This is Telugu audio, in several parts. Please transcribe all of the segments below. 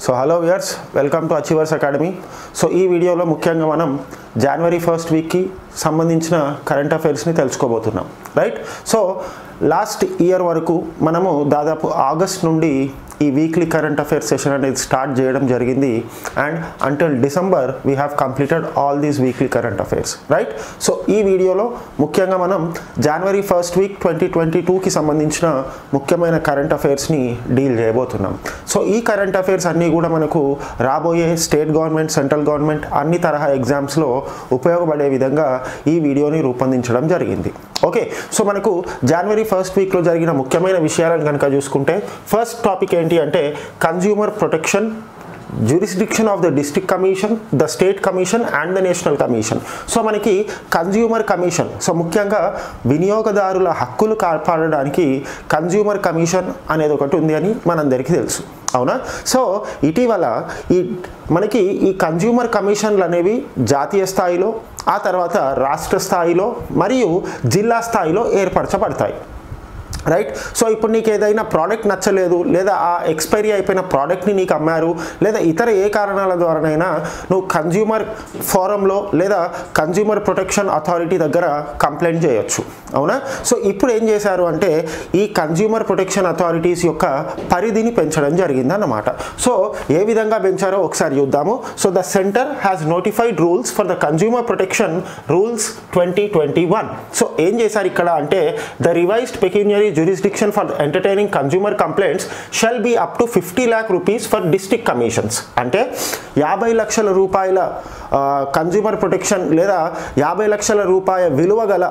so hello viewers welcome to achievers academy so ఈ వీడియోలో ముఖ్యంగా మనం జనవరి ఫస్ట్ వీక్కి సంబంధించిన కరెంట్ అఫైర్స్ని తెలుసుకోబోతున్నాం రైట్ సో లాస్ట్ ఇయర్ వరకు మనము దాదాపు ఆగస్ట్ నుండి ఈ వీక్లీ కరెంట్ అఫైర్స్ సెషన్ అనేది స్టార్ట్ చేయడం జరిగింది and until December we have completed all these weekly current affairs right so ఈ వీడియోలో ముఖ్యంగా మనం జనవరి ఫస్ట్ వీక్ ట్వంటీ ట్వంటీ టూకి సంబంధించిన ముఖ్యమైన కరెంట్ అఫైర్స్ని డీల్ చేయబోతున్నాం సో ఈ కరెంట్ అఫైర్స్ అన్నీ కూడా మనకు రాబోయే స్టేట్ గవర్నమెంట్ సెంట్రల్ గవర్నమెంట్ అన్ని తరహా ఎగ్జామ్స్లో ఉపయోగపడే విధంగా ఈ వీడియోని రూపొందించడం జరిగింది ఓకే సో మనకు జనవరి ఫస్ట్ వీక్లో జరిగిన ముఖ్యమైన విషయాలను కనుక చూసుకుంటే ఫస్ట్ టాపిక్ ఏంటి అంటే consumer protection jurisdiction of the district commission the state commission and the national commission so మనకి కన్జ్యూమర్ కమిషన్ సో ముఖ్యంగా వినియోగదారుల హక్కులు కాపాడడానికి కన్జ్యూమర్ కమిషన్ అనేది ఒకటి ఉంది అని మనందరికీ తెలుసు అవునా సో ఇటీవల ఈ మనకి ఈ కన్జ్యూమర్ కమిషన్లు అనేవి జాతీయ స్థాయిలో ఆ తర్వాత రాష్ట్ర స్థాయిలో మరియు జిల్లా స్థాయిలో ఏర్పరచబడతాయి రైట్ సో ఇప్పుడు నీకు ఏదైనా ప్రోడక్ట్ నచ్చలేదు లేదా ఆ ఎక్స్పైరీ అయిపోయిన ప్రోడక్ట్ని నీకు అమ్మారు లేదా ఇతర ఏ కారణాల ద్వారానైనా నువ్వు కన్జ్యూమర్ ఫోరంలో లేదా కన్జ్యూమర్ ప్రొటెక్షన్ అథారిటీ దగ్గర కంప్లైంట్ చేయొచ్చు అవునా సో ఇప్పుడు ఏం చేశారు అంటే ఈ కన్జ్యూమర్ ప్రొటెక్షన్ అథారిటీస్ యొక్క పరిధిని పెంచడం జరిగిందన్నమాట సో ఏ విధంగా పెంచారో ఒకసారి చూద్దాము so the centre has notified rules for the consumer protection rules twenty twenty one so ఏం చేశారు ఇక్కడ అంటే the revised pecuniary jurisdiction for entertaining consumer complaints shall be up to fifty lakh rupees for district commissions అంటే యాభై లక్షల రూపాయల కన్జ్యూమర్ ప్రొటెక్షన్ లేదా యాభై లక్షల రూపాయ విలువ గల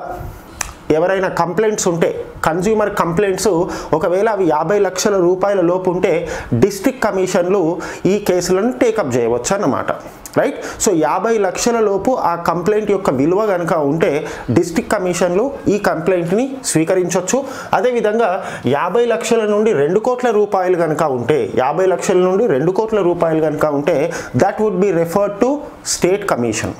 ఎవరైనా కంప్లైంట్స్ ఉంటే కన్జ్యూమర్ కంప్లైంట్స్ ఒకవేళ అవి యాభై లక్షల రూపాయల లోపు ఉంటే డిస్ట్రిక్ట్ కమిషన్లు ఈ కేసులను టేకప్ చేయవచ్చు అన్నమాట రైట్ సో యాభై లక్షల లోపు ఆ కంప్లైంట్ యొక్క విలువ కనుక ఉంటే డిస్ట్రిక్ట్ కమిషన్లు ఈ కంప్లైంట్ని స్వీకరించవచ్చు అదేవిధంగా యాభై లక్షల నుండి రెండు కోట్ల రూపాయలు కనుక ఉంటే యాభై లక్షల నుండి రెండు కోట్ల రూపాయలు కనుక ఉంటే that would be referred to state commission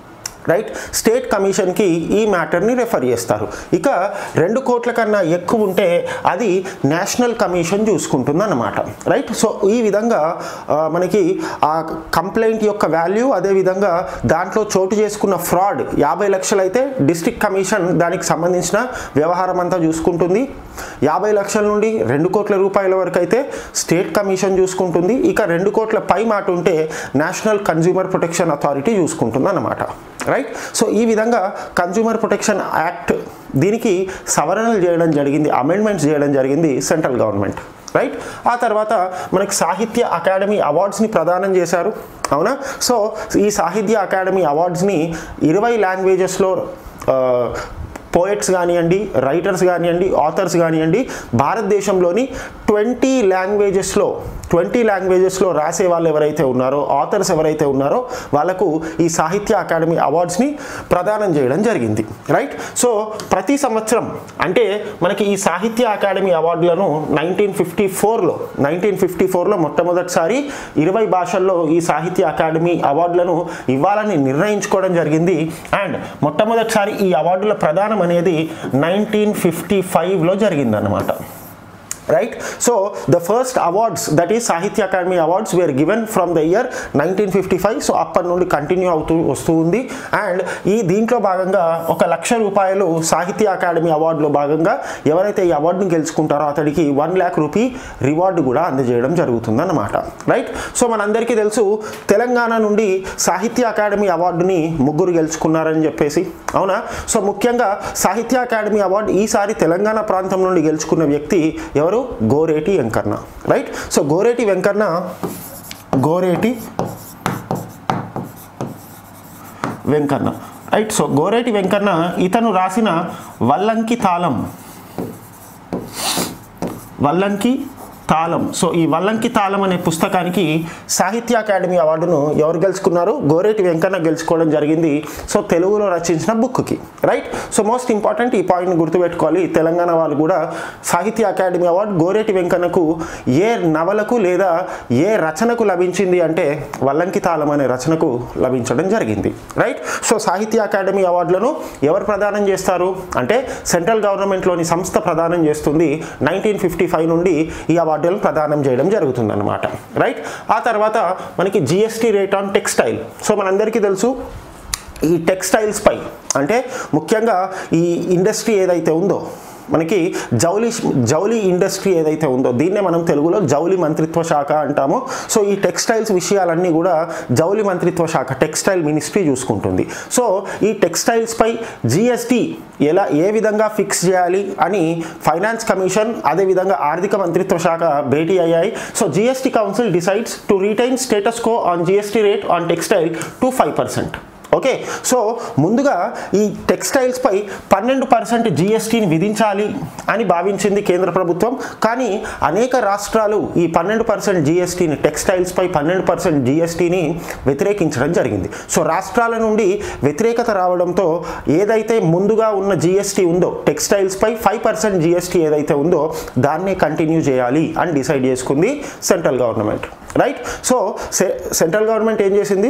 right state కమిషన్కి ఈ మ్యాటర్ని రెఫర్ చేస్తారు ఇక రెండు కోట్ల కన్నా ఎక్కువ ఉంటే అది నేషనల్ కమిషన్ చూసుకుంటుంది అన్నమాట రైట్ సో ఈ విధంగా ఆ, మనకి ఆ కంప్లైంట్ యొక్క వాల్యూ అదేవిధంగా దాంట్లో చోటు చేసుకున్న ఫ్రాడ్ యాభై లక్షలు అయితే డిస్ట్రిక్ట్ కమిషన్ దానికి సంబంధించిన వ్యవహారం అంతా చూసుకుంటుంది యాభై లక్షల నుండి రెండు కోట్ల రూపాయల వరకు అయితే స్టేట్ కమిషన్ చూసుకుంటుంది ఇక రెండు కోట్ల పై మాట ఉంటే నేషనల్ కన్జ్యూమర్ ప్రొటెక్షన్ అథారిటీ చూసుకుంటుంది అన్నమాట రైట్ సో ఈ విధంగా కన్జ్యూమర్ ప్రొటెక్షన్ యాక్ట్ దీనికి సవరణలు చేయడం జరిగింది అమెండ్మెంట్స్ చేయడం జరిగింది సెంట్రల్ గవర్నమెంట్ రైట్ ఆ తర్వాత మనకి సాహిత్య అకాడమీ అవార్డ్స్ని ప్రదానం చేశారు అవునా సో ఈ సాహిత్య అకాడమీ అవార్డ్స్ని ఇరవై లాంగ్వేజెస్లో పోయట్స్ కానివ్వండి రైటర్స్ కానివ్వండి ఆథర్స్ కానివ్వండి భారతదేశంలోని ట్వంటీ లాంగ్వేజెస్లో ట్వంటీ లాంగ్వేజెస్లో రాసే వాళ్ళు ఎవరైతే ఉన్నారో ఆథర్స్ ఎవరైతే ఉన్నారో వాళ్ళకు ఈ సాహిత్య అకాడమీ అవార్డ్స్ని ప్రదానం చేయడం జరిగింది రైట్ సో ప్రతి సంవత్సరం అంటే మనకి ఈ సాహిత్య అకాడమీ అవార్డులను నైన్టీన్ ఫిఫ్టీ ఫోర్లో నైన్టీన్ ఫిఫ్టీ ఫోర్లో మొట్టమొదటిసారి ఇరవై భాషల్లో ఈ సాహిత్య అకాడమీ అవార్డులను ఇవ్వాలని నిర్ణయించుకోవడం జరిగింది అండ్ మొట్టమొదటిసారి ఈ అవార్డుల ప్రదానం అనేది నైన్టీన్ ఫిఫ్టీ ఫైవ్లో జరిగిందన్నమాట right so the first awards that is Sahitya Akademi awards were given from the year nineteen fifty five so అప్పటి నుండి కంటిన్యూ అవుతూ వస్తూ ఉంది అండ్ ఈ దీంట్లో భాగంగా ఒక లక్ష రూపాయలు సాహిత్య అకాడమీ అవార్డులో భాగంగా ఎవరైతే ఈ అవార్డుని గెలుచుకుంటారో అతడికి వన్ ల్యాక్ రూపీ రివార్డు కూడా అందజేయడం జరుగుతుందన్నమాట రైట్ సో మనందరికీ తెలుసు తెలంగాణ నుండి సాహిత్య అకాడమీ అవార్డుని ముగ్గురు గెలుచుకున్నారని చెప్పేసి అవునా సో ముఖ్యంగా సాహిత్య అకాడమీ అవార్డు ఈసారి తెలంగాణ ప్రాంతం నుండి గెలుచుకున్న వ్యక్తి ఎవరు Goreti Venkanna right so Goreti Venkanna Goreti Venkanna right so Goreti Venkanna ఇతను రాసిన వల్లంకి తాళం వల్లంకి తాళం సో ఈ వల్లంకి తాళం అనే పుస్తకానికి సాహిత్య అకాడమీ అవార్డును ఎవరు గెలుచుకున్నారు గోరేటి వెంకన్న గెలుచుకోవడం జరిగింది సో తెలుగులో రచించిన బుక్కి రైట్ సో మోస్ట్ ఇంపార్టెంట్ ఈ పాయింట్ గుర్తుపెట్టుకోవాలి తెలంగాణ వాళ్ళు కూడా సాహిత్య అకాడమీ అవార్డు గోరేటి వెంకన్నకు ఏ నవలకు లేదా ఏ రచనకు లభించింది అంటే వల్లంకి తాళం అనే రచనకు లభించడం జరిగింది రైట్ సో సాహిత్య అకాడమీ అవార్డులను ఎవరు ప్రదానం చేస్తారు అంటే సెంట్రల్ గవర్నమెంట్లోని సంస్థ ప్రదానం చేస్తుంది నైన్టీన్ ఫిఫ్టీ ఫైవ్ నుండి ఈ అవార్డు అవార్డులను ప్రదానం చేయడం జరుగుతుంది అనమాట రైట్ ఆ తర్వాత మనకి GST rate on textile so మనందరికీ తెలుసు ఈ టెక్స్టైల్స్ పై అంటే ముఖ్యంగా ఈ ఇండస్ట్రీ ఏదైతే ఉందో మనకి జౌలి జౌలి ఇండస్ట్రీ ఏదైతే ఉందో దీన్నే మనం తెలుగులో జౌలి మంత్రిత్వ శాఖ అంటాము సో ఈ టెక్స్టైల్స్ విషయాలన్నీ కూడా జౌలి మంత్రిత్వ శాఖ టెక్స్టైల్ మినిస్ట్రీ చూసుకుంటుంది సో ఈ టెక్స్టైల్స్పై జిఎస్టీ ఎలా ఏ విధంగా ఫిక్స్ చేయాలి అని ఫైనాన్స్ కమిషన్ అదేవిధంగా ఆర్థిక మంత్రిత్వ శాఖ భేటీ అయ్యాయి so GST council decides to retain status quo on GST rate on textile to five percent okay so ముందుగా ఈ టెక్స్టైల్స్పై పన్నెండు పర్సెంట్ జిఎస్టీని విధించాలి అని భావించింది కేంద్ర ప్రభుత్వం కానీ అనేక రాష్ట్రాలు ఈ పన్నెండు పర్సెంట్ జిఎస్టీని టెక్స్టైల్స్పై పన్నెండు పర్సెంట్ జిఎస్టీని వ్యతిరేకించడం జరిగింది సో రాష్ట్రాల నుండి వ్యతిరేకత రావడంతో ఏదైతే ముందుగా ఉన్న జిఎస్టీ ఉందో టెక్స్టైల్స్పై ఫైవ్ పర్సెంట్ జిఎస్టీ ఏదైతే ఉందో దాన్నే కంటిన్యూ చేయాలి అని డిసైడ్ చేసుకుంది central government right so central government ఏం చేసింది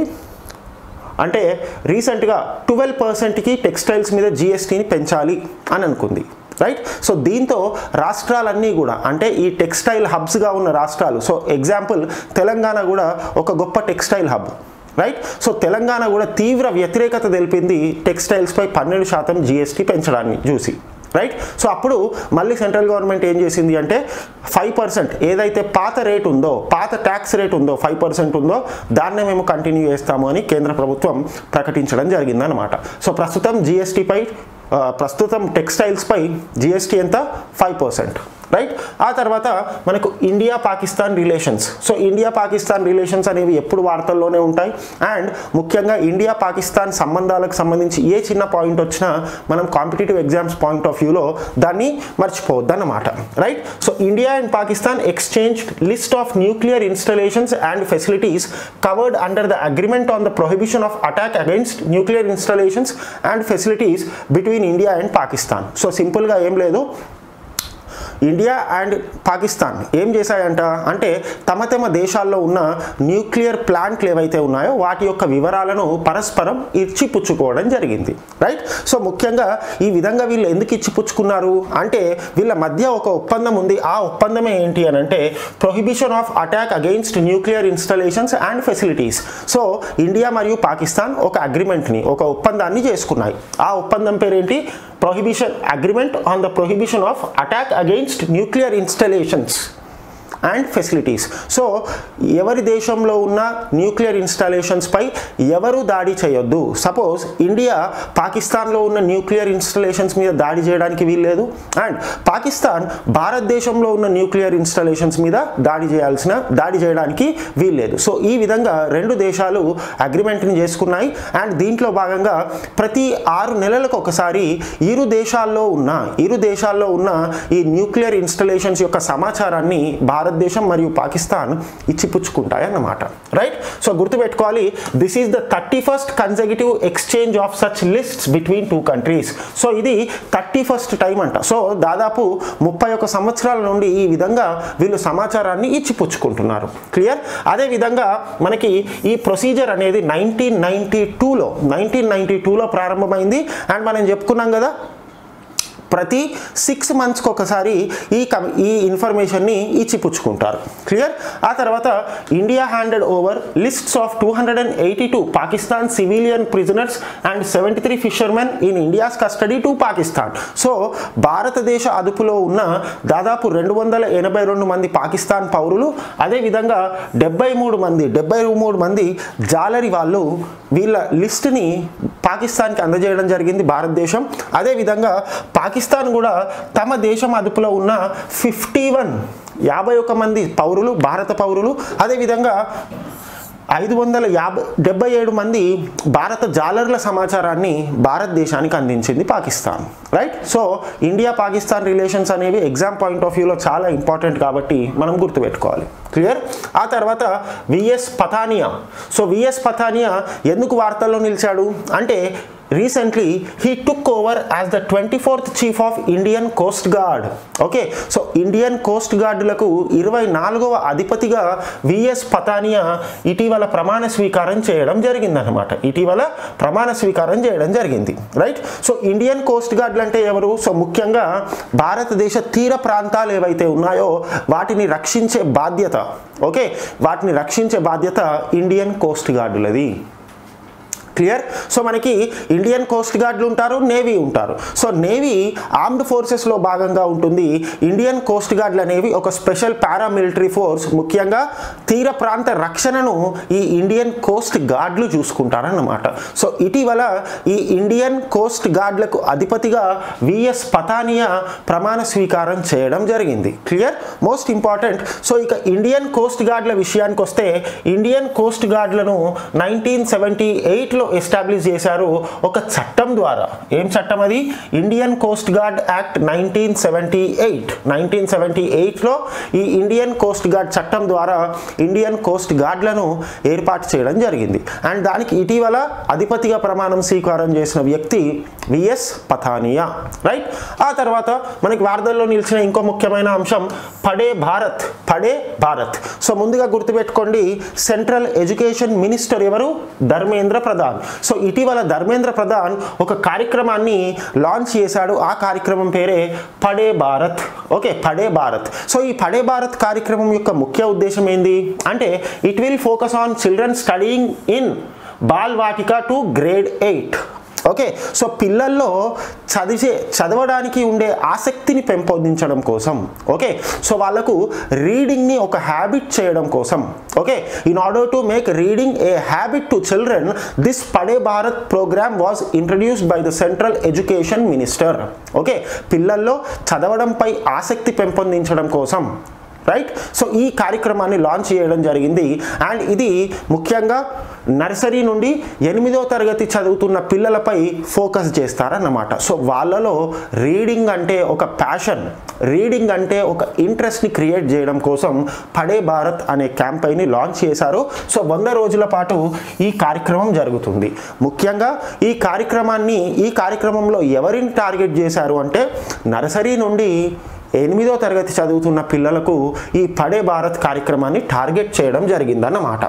అంటే రీసెంట్గా ట్వెల్వ్ పర్సెంట్కి టెక్స్టైల్స్ మీద జిఎస్టీని పెంచాలి అని అనుకుంది రైట్ సో దీంతో రాష్ట్రాలన్నీ కూడా అంటే ఈ టెక్స్టైల్ హబ్స్గా ఉన్న రాష్ట్రాలు సో ఎగ్జాంపుల్ తెలంగాణ కూడా ఒక గొప్ప textile hub right so Telangana కూడా తీవ్ర వ్యతిరేకత తెలిపింది టెక్స్టైల్స్పై పన్నెండు శాతం జిఎస్టీ పెంచడాన్ని చూసి రైట్ సో అప్పుడు మళ్ళీ సెంట్రల్ గవర్నమెంట్ ఏం చేసింది అంటే ఫైవ్ పర్సెంట్ ఏదైతే పాత రేట్ ఉందో పాత ట్యాక్స్ రేట్ ఉందో ఫైవ్ పర్సెంట్ ఉందో దాన్నే మేము కంటిన్యూ చేస్తాము అని కేంద్ర ప్రభుత్వం ప్రకటించడం జరిగిందనమాట సో ప్రస్తుతం జిఎస్టీపై ప్రస్తుతం టెక్స్టైల్స్పై జిఎస్టీ ఎంత ఫైవ్ పర్సెంట్ రైట్ ఆ తర్వాత మనకు India Pakistan relations so India Pakistan relations అనేవి ఎప్పుడు వార్తల్లోనే ఉంటాయి అండ్ ముఖ్యంగా ఇండియా పాకిస్తాన్ సంబంధాలకు సంబంధించి ఏ చిన్న పాయింట్ వచ్చినా మనం కాంపిటేటివ్ ఎగ్జామ్స్ పాయింట్ ఆఫ్ వ్యూలో దాన్ని మర్చిపోవద్దు అన్నమాట right so India and Pakistan exchange list of nuclear installations and facilities covered under the agreement on the prohibition of attack against nuclear installations and facilities between India and Pakistan so సింపుల్గా ఏం లేదు ఇండియా అండ్ పాకిస్తాన్ ఏం చేశాయంట అంటే తమ తమ దేశాల్లో ఉన్న న్యూక్లియర్ ప్లాంట్లు ఏవైతే ఉన్నాయో వాటి యొక్క వివరాలను పరస్పరం ఇచ్చిపుచ్చుకోవడం జరిగింది రైట్ సో ముఖ్యంగా ఈ విధంగా వీళ్ళు ఎందుకు ఇచ్చిపుచ్చుకున్నారు అంటే వీళ్ళ మధ్య ఒక ఒప్పందం ఉంది ఆ ఒప్పందమే ఏంటి అని అంటే prohibition of attack against nuclear installations and facilities so India మరియు పాకిస్తాన్ ఒక అగ్రిమెంట్ని ఒక ఒప్పందాన్ని చేసుకున్నాయి ఆ ఒప్పందం పేరేంటి prohibition agreement on the prohibition of attack against nuclear installations and facilities so ఎవరి దేశంలో ఉన్న న్యూక్లియర్ ఇన్స్టాలేషన్స్పై ఎవరు దాడి చేయొద్దు సపోజ్ ఇండియా పాకిస్తాన్లో ఉన్న న్యూక్లియర్ ఇన్స్టలేషన్స్ మీద దాడి చేయడానికి వీల్లేదు అండ్ పాకిస్తాన్ భారతదేశంలో ఉన్న న్యూక్లియర్ ఇన్స్టాలేషన్స్ మీద దాడి చేయాల్సిన దాడి చేయడానికి వీల్లేదు సో ఈ విధంగా రెండు దేశాలు అగ్రిమెంట్ని చేసుకున్నాయి అండ్ దీంట్లో భాగంగా ప్రతి ఆరు నెలలకు ఒకసారి ఇరు దేశాల్లో ఉన్న ఇరు దేశాల్లో ఉన్న ఈ న్యూక్లియర్ ఇన్స్టలేషన్స్ యొక్క సమాచారాన్ని భారతదేశం మరియు పాకిస్తాన్ ఇచ్చిపుచ్చుకుంటాయి అన్నమాట రైట్ సో గుర్తుపెట్టుకోవాలి this is the thirty first conservative exchange of such lists between two countries so ఇది థర్టీ ఫస్ట్ టైం అంట సో దాదాపు ముప్పై ఒక సంవత్సరాల నుండి ఈ విధంగా వీళ్ళు సమాచారాన్ని ఇచ్చిపుచ్చుకుంటున్నారు క్లియర్ అదేవిధంగా మనకి ఈ ప్రొసీజర్ అనేది నైన్టీన్ నైన్టీ టూలో నైన్టీన్ నైన్టీ టూలో ప్రారంభమైంది అండ్ మనం చెప్పుకున్నాం కదా ప్రతి సిక్స్ మంత్స్కి ఒకసారి ఈ కమ్ ఈ ఇన్ఫర్మేషన్ని ఇచ్చిపుచ్చుకుంటారు క్లియర్ ఆ తర్వాత India handed over lists of two hundred and eighty two Pakistan civilian prisoners and seventy three fishermen in India's custody to Pakistan so భారతదేశ అదుపులో ఉన్న దాదాపు రెండు వందల ఎనభై రెండు మంది పాకిస్తాన్ పౌరులు అదేవిధంగా డెబ్బై మూడు మంది డెబ్బై మూడు మంది జాలరి వాళ్ళు వీళ్ళ లిస్ట్ని పాకిస్తాన్కి అందజేయడం జరిగింది భారతదేశం అదేవిధంగా పాకిస్తాన్ కూడా తమ దేశం అదుపులో ఉన్న ఫిఫ్టీ వన్ యాభై ఒక మంది పౌరులు భారత పౌరులు అదేవిధంగా ఐదు వందల యాభై డెబ్బై ఏడు మంది భారత జాలర్ల సమాచారాన్ని భారతదేశానికి అందించింది Pakistan right so India Pakistan relations అనేవి ఎగ్జామ్ పాయింట్ ఆఫ్ వ్యూలో చాలా ఇంపార్టెంట్ కాబట్టి మనం గుర్తుపెట్టుకోవాలి క్లియర్ ఆ తర్వాత V S Pathania so V S Pathania ఎందుకు వార్తల్లో నిలిచాడు అంటే recently he took over as the 24th chief of Indian Coast Guard okay so Indian coast గార్డులకు ఇరవై నాలుగవ అధిపతిగా విఎస్ పతానియా ఇటీవల ప్రమాణ స్వీకారం చేయడం జరిగిందనమాట ఇటీవల ప్రమాణ స్వీకారం చేయడం జరిగింది రైట్ సో ఇండియన్ కోస్ట్ గార్డులు అంటే ఎవరు సో ముఖ్యంగా భారతదేశ తీర ప్రాంతాలు ఏవైతే ఉన్నాయో వాటిని రక్షించే బాధ్యత ఓకే వాటిని రక్షించే బాధ్యత ఇండియన్ కోస్ట్ గార్డులది క్లియర్ సో మనకి ఇండియన్ కోస్ట్ గార్డులు ఉంటారు నేవీ ఉంటారు సో నేవీ ఆర్మ్డ్ ఫోర్సెస్లో భాగంగా ఉంటుంది ఇండియన్ కోస్ట్ గార్డులు అనేవి ఒక స్పెషల్ పారామిలిటరీ ఫోర్స్ ముఖ్యంగా తీర ప్రాంత రక్షణను ఈ ఇండియన్ కోస్ట్ గార్డులు చూసుకుంటారన్నమాట సో ఇటీవల ఈ ఇండియన్ కోస్ట్ గార్డులకు అధిపతిగా విఎస్ పతానియా ప్రమాణ స్వీకారం చేయడం జరిగింది క్లియర్ మోస్ట్ ఇంపార్టెంట్ సో ఇక ఇండియన్ కోస్ట్ గార్డుల విషయానికి వస్తే ఇండియన్ కోస్ట్ గార్డులను నైన్టీన్ సెవెంటీ ఎయిట్లో ఎస్టాబ్లిష్ చేశారు ఒక చట్టం ద్వారా ఏం చట్టం అది Indian coast guard act nineteen seventy eight nineteen seventy ఎయిట్లో ఈ ఇండియన్ కోస్ట్ గార్డ్ చట్టం ద్వారా ఇండియన్ కోస్ట్ గార్డ్లను ఏర్పాటు చేయడం జరిగింది అండ్ దానికి ఇటీవల అధిపతిగా ప్రమాణం స్వీకారం చేసిన వ్యక్తి విఎస్ పథానియా రైట్ ఆ తర్వాత మనకి వార్తల్లో నిలిచిన ఇంకో ముఖ్యమైన అంశం పడే భారత్ పడే భారత్ సో ముందుగా గుర్తుపెట్టుకోండి సెంట్రల్ ఎడ్యుకేషన్ మినిస్టర్ ఎవరు ధర్మేంద్ర ప్రధాన్ సో ఇటీవల ధర్మేంద్ర ప్రధాన్ ఒక కార్యక్రమాన్ని లాంచ్ చేశాడు ఆ కార్యక్రమం పేరే పడే భారత్ ఓకే పడే భారత్ సో ఈ పడే భారత్ కార్యక్రమం యొక్క ముఖ్య ఉద్దేశం ఏంది అంటే it will focus on children studying in Balvatika to grade eight okay so పిల్లల్లో చదివే చదవడానికి ఉండే ఆసక్తిని పెంపొందించడం కోసం ఓకే సో వాళ్ళకు రీడింగ్ని ఒక హ్యాబిట్ చేయడం కోసం okay in order to make reading a habit to children this Padhe Bharat program was introduced by the central education minister okay పిల్లల్లో చదవడంపై ఆసక్తి పెంపొందించడం కోసం రైట్ సో ఈ కార్యక్రమాన్ని లాంచ్ చేయడం జరిగింది అండ్ ఇది ముఖ్యంగా నర్సరీ నుండి ఎనిమిదో తరగతి చదువుతున్న పిల్లలపై ఫోకస్ చేస్తారన్నమాట సో వాళ్ళలో రీడింగ్ అంటే ఒక ప్యాషన్ రీడింగ్ అంటే ఒక ఇంట్రెస్ట్ని క్రియేట్ చేయడం కోసం పడే భారత్ అనే క్యాంపెయిన్ని లాంచ్ చేశారు సో వంద రోజుల పాటు ఈ కార్యక్రమం జరుగుతుంది ముఖ్యంగా ఈ కార్యక్రమాన్ని ఈ కార్యక్రమంలో ఎవరిని టార్గెట్ చేశారు అంటే నర్సరీ నుండి ఎనిమిదో తరగతి చదువుతున్న పిల్లలకు ఈ పడే భారత్ కార్యక్రమాన్ని టార్గెట్ చేయడం జరిగిందన్నమాట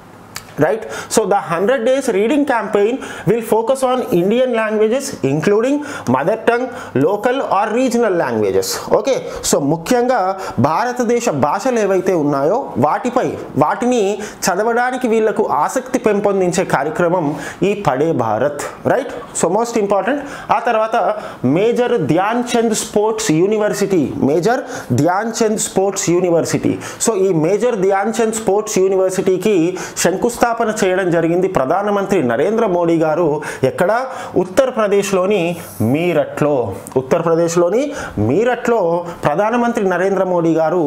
right so the 100 days reading campaign will focus on indian languages including mother tongue local or regional languages okay so ముఖ్యంగా భారతదేశ భాషలు ఏవైతే ఉన్నాయో వాటిపై వాటిని చదవడానికి వీళ్ళకు ఆసక్తి పెంపొందించే కార్యక్రమం ఈ Padhe Bharat right so most important ఆ తర్వాత major Dhyan Chand sports university major Dhyan Chand sports university so ఈ మేజర్ ధ్యాన్ చంద్ స్పోర్ట్స్ యూనివర్సిటీకి శంకుస్థాపన చేయడం జరిగింది ప్రధానమంత్రి నరేంద్ర మోడీ గారు ఎక్కడ ఉత్తరప్రదేశ్లోని మీరట్లో ఉత్తరప్రదేశ్లోని మీరట్లో ప్రధానమంత్రి నరేంద్ర మోడీ గారు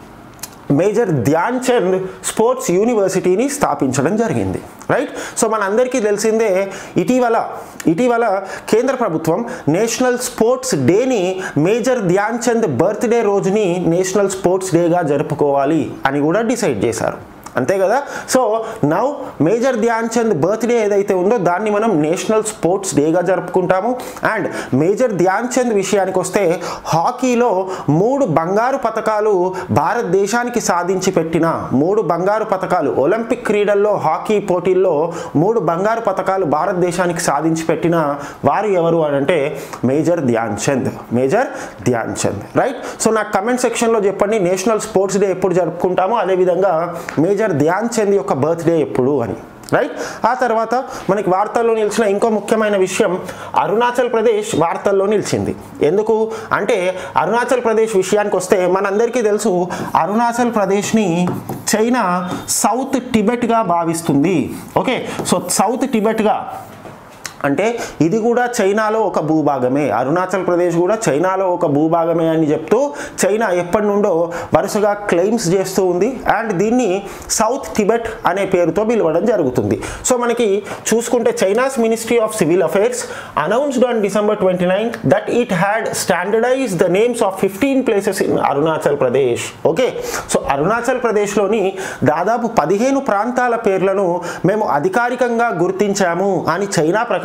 మేజర్ ధ్యాన్ చంద్ స్పోర్ట్స్ యూనివర్సిటీని స్థాపించడం జరిగింది రైట్ సో మనందరికీ తెలిసిందే ఇటీవల ఇటీవల కేంద్ర ప్రభుత్వం నేషనల్ స్పోర్ట్స్ డేని మేజర్ ధ్యాన్ చంద్ బర్త్డే రోజుని నేషనల్ స్పోర్ట్స్ డేగా జరుపుకోవాలి అని కూడా డిసైడ్ చేశారు అంతే కదా so now major Dhyan Chand birthday ఏదైతే ఉందో దాన్ని మనం నేషనల్ స్పోర్ట్స్ డేగా జరుపుకుంటాము అండ్ మేజర్ ధ్యాన్ చంద్ విషయానికి వస్తే హాకీలో మూడు బంగారు పథకాలు భారతదేశానికి సాధించి పెట్టిన మూడు బంగారు పథకాలు ఒలింపిక్ క్రీడల్లో హాకీ పోటీల్లో మూడు బంగారు పథకాలు భారతదేశానికి సాధించి పెట్టిన వారు ఎవరు అని అంటే major Dhyan Chand major Dhyan Chand right so నాకు కమెంట్ సెక్షన్లో చెప్పండి నేషనల్ స్పోర్ట్స్ డే ఎప్పుడు జరుపుకుంటామో అదేవిధంగా మేజర్ ధ్యాన్ చంద్ యొక్క బర్త్డే ఎప్పుడు అని రైట్ ఆ తర్వాత మనకి వార్తల్లో నిలిచిన ఇంకో ముఖ్యమైన విషయం అరుణాచల్ ప్రదేశ్ వార్తల్లో నిలిచింది ఎందుకు అంటే అరుణాచల్ ప్రదేశ్ విషయానికి వస్తే మనందరికీ తెలుసు అరుణాచల్ ప్రదేశ్ని చైనా సౌత్ టిబెట్గా భావిస్తుంది ఓకే సో సౌత్ టిబెట్గా అంటే ఇది కూడా చైనాలో ఒక భూభాగమే అరుణాచల్ ప్రదేశ్ కూడా చైనాలో ఒక భూభాగమే అని చెప్తూ చైనా ఎప్పటి నుండో వరుసగా క్లెయిమ్స్ చేస్తూ ఉంది అండ్ దీన్ని సౌత్ టిబెట్ అనే పేరుతో పిలవడం జరుగుతుంది సో మనకి చూసుకుంటే China's ministry of civil affairs announced on December twenty nine that it had standardize the names of fifteen places in Arunachal Pradesh okay so Arunachal ప్రదేశ్లోని దాదాపు పదిహేను ప్రాంతాల పేర్లను మేము అధికారికంగా గుర్తించాము అని చైనా ప్రకటించింది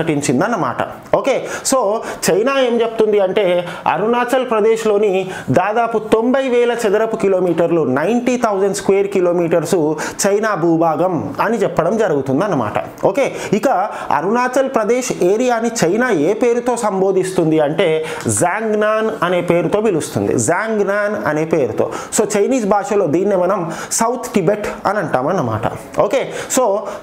ప్రకటించిందన్నమాట ఓకే సో చైనా ఏం చెప్తుంది అంటే అరుణాచల్ ప్రదేశ్లోని దాదాపు తొంభై వేల చదరపు కిలోమీటర్లు ninety thousand square kilometers China భూభాగం అని చెప్పడం జరుగుతుంది అన్నమాట ఓకే ఇక అరుణాచల్ ప్రదేశ్ ఏరియాని చైనా ఏ పేరుతో సంబోధిస్తుంది అంటే జాంగ్నాన్ అనే పేరుతో పిలుస్తుంది జాంగ్నాన్ అనే పేరుతో సో చైనీస్ భాషలో దీన్నే మనం సౌత్ టిబెట్ అని అంటామన్నమాట ఓకే సో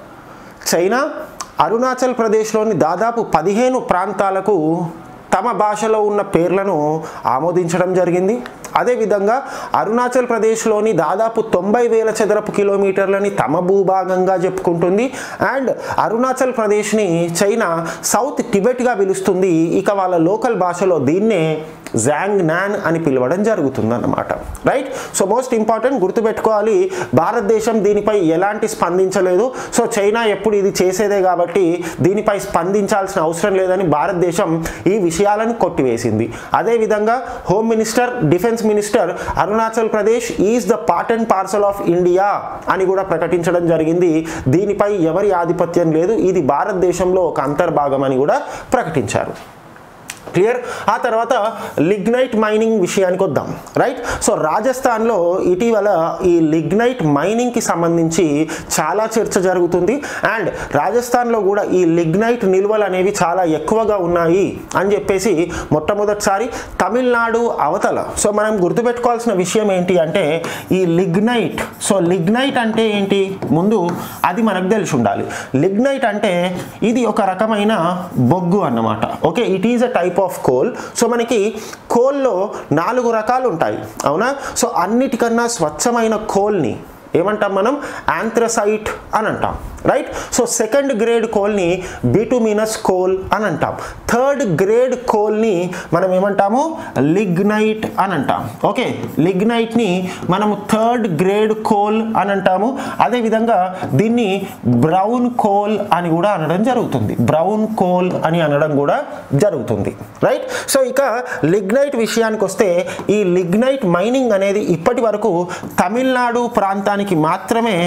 చైనా అరుణాచల్ ప్రదేశ్లోని దాదాపు పదిహేను ప్రాంతాలకు తమ భాషలో ఉన్న పేర్లను ఆమోదించడం జరిగింది అదేవిధంగా అరుణాచల్ ప్రదేశ్లోని దాదాపు తొంభై వేల చదరపు కిలోమీటర్లని తమ భూభాగంగా చెప్పుకుంటుంది అండ్ అరుణాచల్ ప్రదేశ్ని చైనా సౌత్ టిబెట్గా పిలుస్తుంది ఇక వాళ్ళ లోకల్ భాషలో దీన్నే జాంగ్ నాన్ అని పిలవడం జరుగుతుందన్నమాట రైట్ సో మోస్ట్ ఇంపార్టెంట్ గుర్తుపెట్టుకోవాలి భారతదేశం దీనిపై ఎలాంటి స్పందించలేదు సో చైనా ఎప్పుడు ఇది చేసేదే కాబట్టి దీనిపై స్పందించాల్సిన అవసరం లేదని భారతదేశం ఈ విషయాలను కొట్టివేసింది అదేవిధంగా home minister defence minister Arunachal Pradesh is the part and parcel of India అని కూడా ప్రకటించడం జరిగింది దీనిపై ఎవరి ఆధిపత్యం లేదు ఇది భారతదేశంలో ఒక అంతర్భాగం అని కూడా ప్రకటించారు క్లియర్ ఆ తర్వాత లిగ్నైట్ మైనింగ్ విషయానికి వద్దాం రైట్ సో రాజస్థాన్లో ఇటీవల ఈ లిగ్నైట్ మైనింగ్కి సంబంధించి చాలా చర్చ జరుగుతుంది అండ్ రాజస్థాన్లో కూడా ఈ లిగ్నైట్ నిల్వలు అనేవి చాలా ఎక్కువగా ఉన్నాయి అని చెప్పేసి మొట్టమొదటిసారి తమిళనాడు అవతల సో మనం గుర్తుపెట్టుకోవాల్సిన విషయం ఏంటి అంటే ఈ లిగ్నైట్ సో లిగ్నైట్ అంటే ఏంటి ముందు అది మనకు తెలిసి ఉండాలి లిగ్నైట్ అంటే ఇది ఒక రకమైన బొగ్గు అన్నమాట okay it is a type of coal so మనకి కోల్లో నాలుగు రకాలు ఉంటాయి అవునా సో అన్నిటికన్నా స్వచ్ఛమైన కోల్ని ఏమంటాం మనం యాంథ్రసైట్ అని అంటాం రైట్ సో సెకండ్ గ్రేడ్ కోల్ని బిటుమినస్ కోల్ అని అంటాం థర్డ్ గ్రేడ్ కోల్ని మనం ఏమంటాము లిగ్నైట్ అని అంటాం ఓకే లిగ్నైట్ని మనము థర్డ్ గ్రేడ్ కోల్ అని అంటాము అదేవిధంగా దీన్ని బ్రౌన్ కోల్ అని కూడా అనడం జరుగుతుంది బ్రౌన్ కోల్ అని అనడం కూడా జరుగుతుంది రైట్ సో ఇక లిగ్నైట్ విషయానికి వస్తే ఈ లిగ్నైట్ మైనింగ్ అనేది ఇప్పటి వరకు తమిళనాడు ప్రాంతానికి మాత్రమే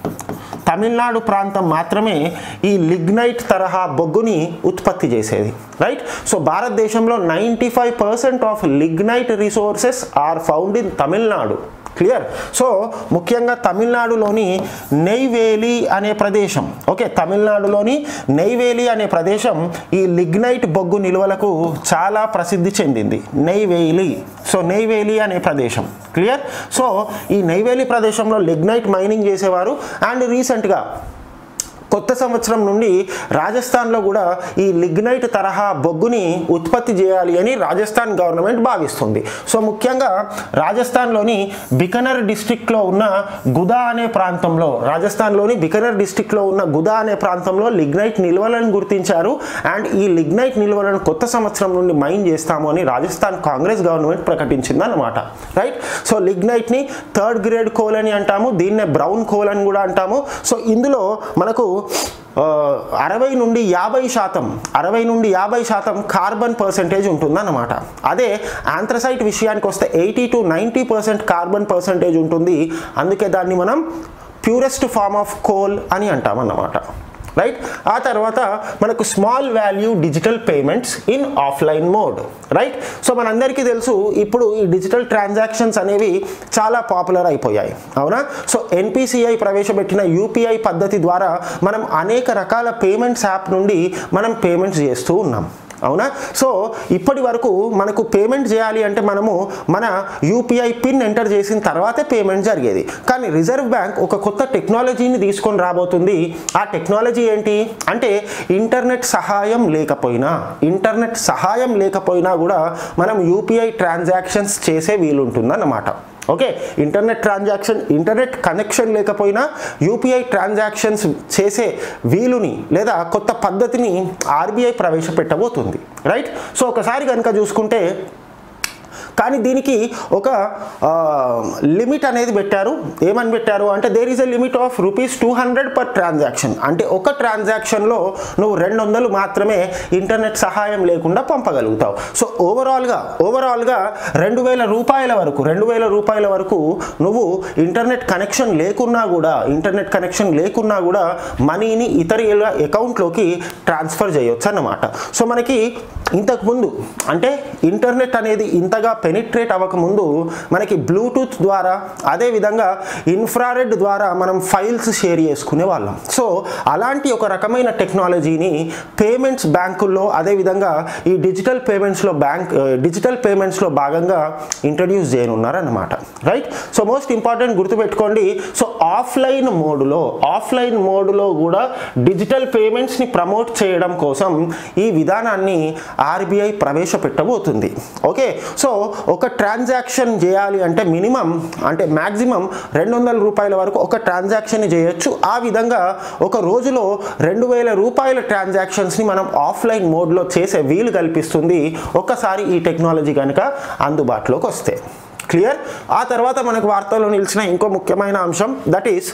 తమిళనాడు ప్రాంతం మాత్రమే ఈ లిగ్నైట్ తరహా బొగ్గుని ఉత్పత్తి చేసేది రైట్ సో భారతదేశంలో ninety five percent of lignite resources are found in Tamil Nadu clear so ముఖ్యంగా తమిళనాడులోని నెయ్వేలి అనే ప్రదేశం ఓకే తమిళనాడులోని నెయ్వేలి అనే ప్రదేశం ఈ లిగ్నైట్ బొగ్గు నిల్వలకు చాలా ప్రసిద్ధి చెందింది నెయ్వేలి సో నెయ్వేలి అనే ప్రదేశం క్లియర్ సో ఈ నెయ్వేలి ప్రదేశంలో లిగ్నైట్ మైనింగ్ చేసేవారు అండ్ రీసెంట్గా కొత్త సంవత్సరం నుండి రాజస్థాన్లో కూడా ఈ లిగ్నైట్ తరహా బొగ్గుని ఉత్పత్తి చేయాలి అని రాజస్థాన్ గవర్నమెంట్ భావిస్తుంది సో ముఖ్యంగా రాజస్థాన్లోని బికనర్ డిస్టిక్లో ఉన్న గుదా అనే ప్రాంతంలో రాజస్థాన్లోని బికనర్ డిస్టిక్లో ఉన్న గుదా అనే ప్రాంతంలో లిగ్నైట్ నిల్వలను గుర్తించారు అండ్ ఈ లిగ్నైట్ నిల్వలను కొత్త సంవత్సరం నుండి మైన్ చేస్తాము అని రాజస్థాన్ కాంగ్రెస్ గవర్నమెంట్ ప్రకటించింది అనమాట రైట్ సో లిగ్నైట్ని థర్డ్ గ్రేడ్ కోల్ అని అంటాము దీన్నే బ్రౌన్ కోల్ అని కూడా అంటాము సో ఇందులో మనకు ఆ, అరవై నుండి యాభై శాతం అరవై నుండి యాభై శాతం కార్బన్ పర్సెంటేజ్ ఉంటుందన్నమాట అదే ఆంథ్రసైట్ విషయానికి వస్తే eighty to ninety percent carbon percentage ఉంటుంది అందుకే దాన్ని మనం ప్యూరెస్ట్ ఫార్మ్ ఆఫ్ కోల్ అని అంటామన్నమాట రైట్ ఆ తర్వాత మనకు small value digital payments in offline mode right so మనందరికీ తెలుసు ఇప్పుడు ఈ డిజిటల్ ట్రాన్సాక్షన్స్ అనేవి చాలా పాపులర్ అయిపోయాయి అవునా సో ఎన్పిసిఐ ప్రవేశపెట్టిన యూపీఐ పద్ధతి ద్వారా మనం అనేక రకాల పేమెంట్స్ యాప్ నుండి మనం పేమెంట్స్ చేస్తూ ఉన్నాం అవునా సో ఇప్పటి వరకు మనకు పేమెంట్ చేయాలి అంటే మనము మన యూపీఐ పిన్ ఎంటర్ చేసిన తర్వాతే పేమెంట్ జరిగేది కానీ రిజర్వ్ బ్యాంక్ ఒక కొత్త టెక్నాలజీని తీసుకొని రాబోతుంది ఆ టెక్నాలజీ ఏంటి అంటే ఇంటర్నెట్ సహాయం లేకపోయినా ఇంటర్నెట్ సహాయం లేకపోయినా కూడా మనం యూపీఐ ట్రాన్సాక్షన్స్ చేసే వీలుంటుందన్నమాట okay internet transaction internet connection లేకపోయినా యూపీఐ ట్రాన్సాక్షన్స్ చేసే వీలుని లేదా కొత్త పద్ధతిని ఆర్బీఐ ప్రవేశపెట్టబోతుంది రైట్ సో ఒకసారి కనుక చూసుకుంటే కానీ దీనికి ఒక లిమిట్ అనేది పెట్టారు ఏమని పెట్టారు అంటే there is a limit of rupees two hundred per transaction అంటే ఒక ట్రాన్సాక్షన్లో నువ్వు రెండు వందలు మాత్రమే ఇంటర్నెట్ సహాయం లేకుండా పంపగలుగుతావు సో ఓవరాల్గా ఓవరాల్గా రెండు వేల రూపాయల వరకు రెండు వేల రూపాయల వరకు నువ్వు ఇంటర్నెట్ కనెక్షన్ లేకున్నా కూడా ఇంటర్నెట్ కనెక్షన్ లేకున్నా కూడా మనీని ఇతరుల అకౌంట్లోకి ట్రాన్స్ఫర్ చేయొచ్చు అన్నమాట సో మనకి ఇంతకుముందు అంటే ఇంటర్నెట్ అనేది ఇంతగా పెనిట్రేట్ అవ్వకముందు మనకి బ్లూటూత్ ద్వారా అదేవిధంగా ఇన్ఫ్రారెడ్ ద్వారా మనం ఫైల్స్ షేర్ చేసుకునే వాళ్ళం సో అలాంటి ఒక రకమైన టెక్నాలజీని పేమెంట్స్ బ్యాంకుల్లో అదేవిధంగా ఈ డిజిటల్ పేమెంట్స్లో బ్యాంక్ డిజిటల్ పేమెంట్స్లో భాగంగా ఇంట్రడ్యూస్ చేయనున్నారన్నమాట రైట్ సో మోస్ట్ ఇంపార్టెంట్ గుర్తుపెట్టుకోండి సో ఆఫ్లైన్ మోడ్లో ఆఫ్లైన్ మోడ్లో కూడా డిజిటల్ పేమెంట్స్ని ప్రమోట్ చేయడం కోసం ఈ విధానాన్ని ఆర్బీఐ ప్రవేశపెట్టబోతుంది ఓకే సో ఒక ట్రాన్సాక్షన్ చేయాలి అంటే మినిమం అంటే మ్యాక్సిమం రెండు వందల రూపాయల వరకు ఒక ట్రాన్సాక్షన్ చేయొచ్చు ఆ విధంగా ఒక రోజులో రెండు వేల రూపాయల ట్రాన్సాక్షన్స్ని మనం ఆఫ్లైన్ మోడ్లో చేసే వీలు కల్పిస్తుంది ఒక్కసారి ఈ టెక్నాలజీ కనుక అందుబాటులోకి వస్తే క్లియర్ ఆ తర్వాత మనకు వార్తల్లో నిలిచిన ఇంకో ముఖ్యమైన అంశం that is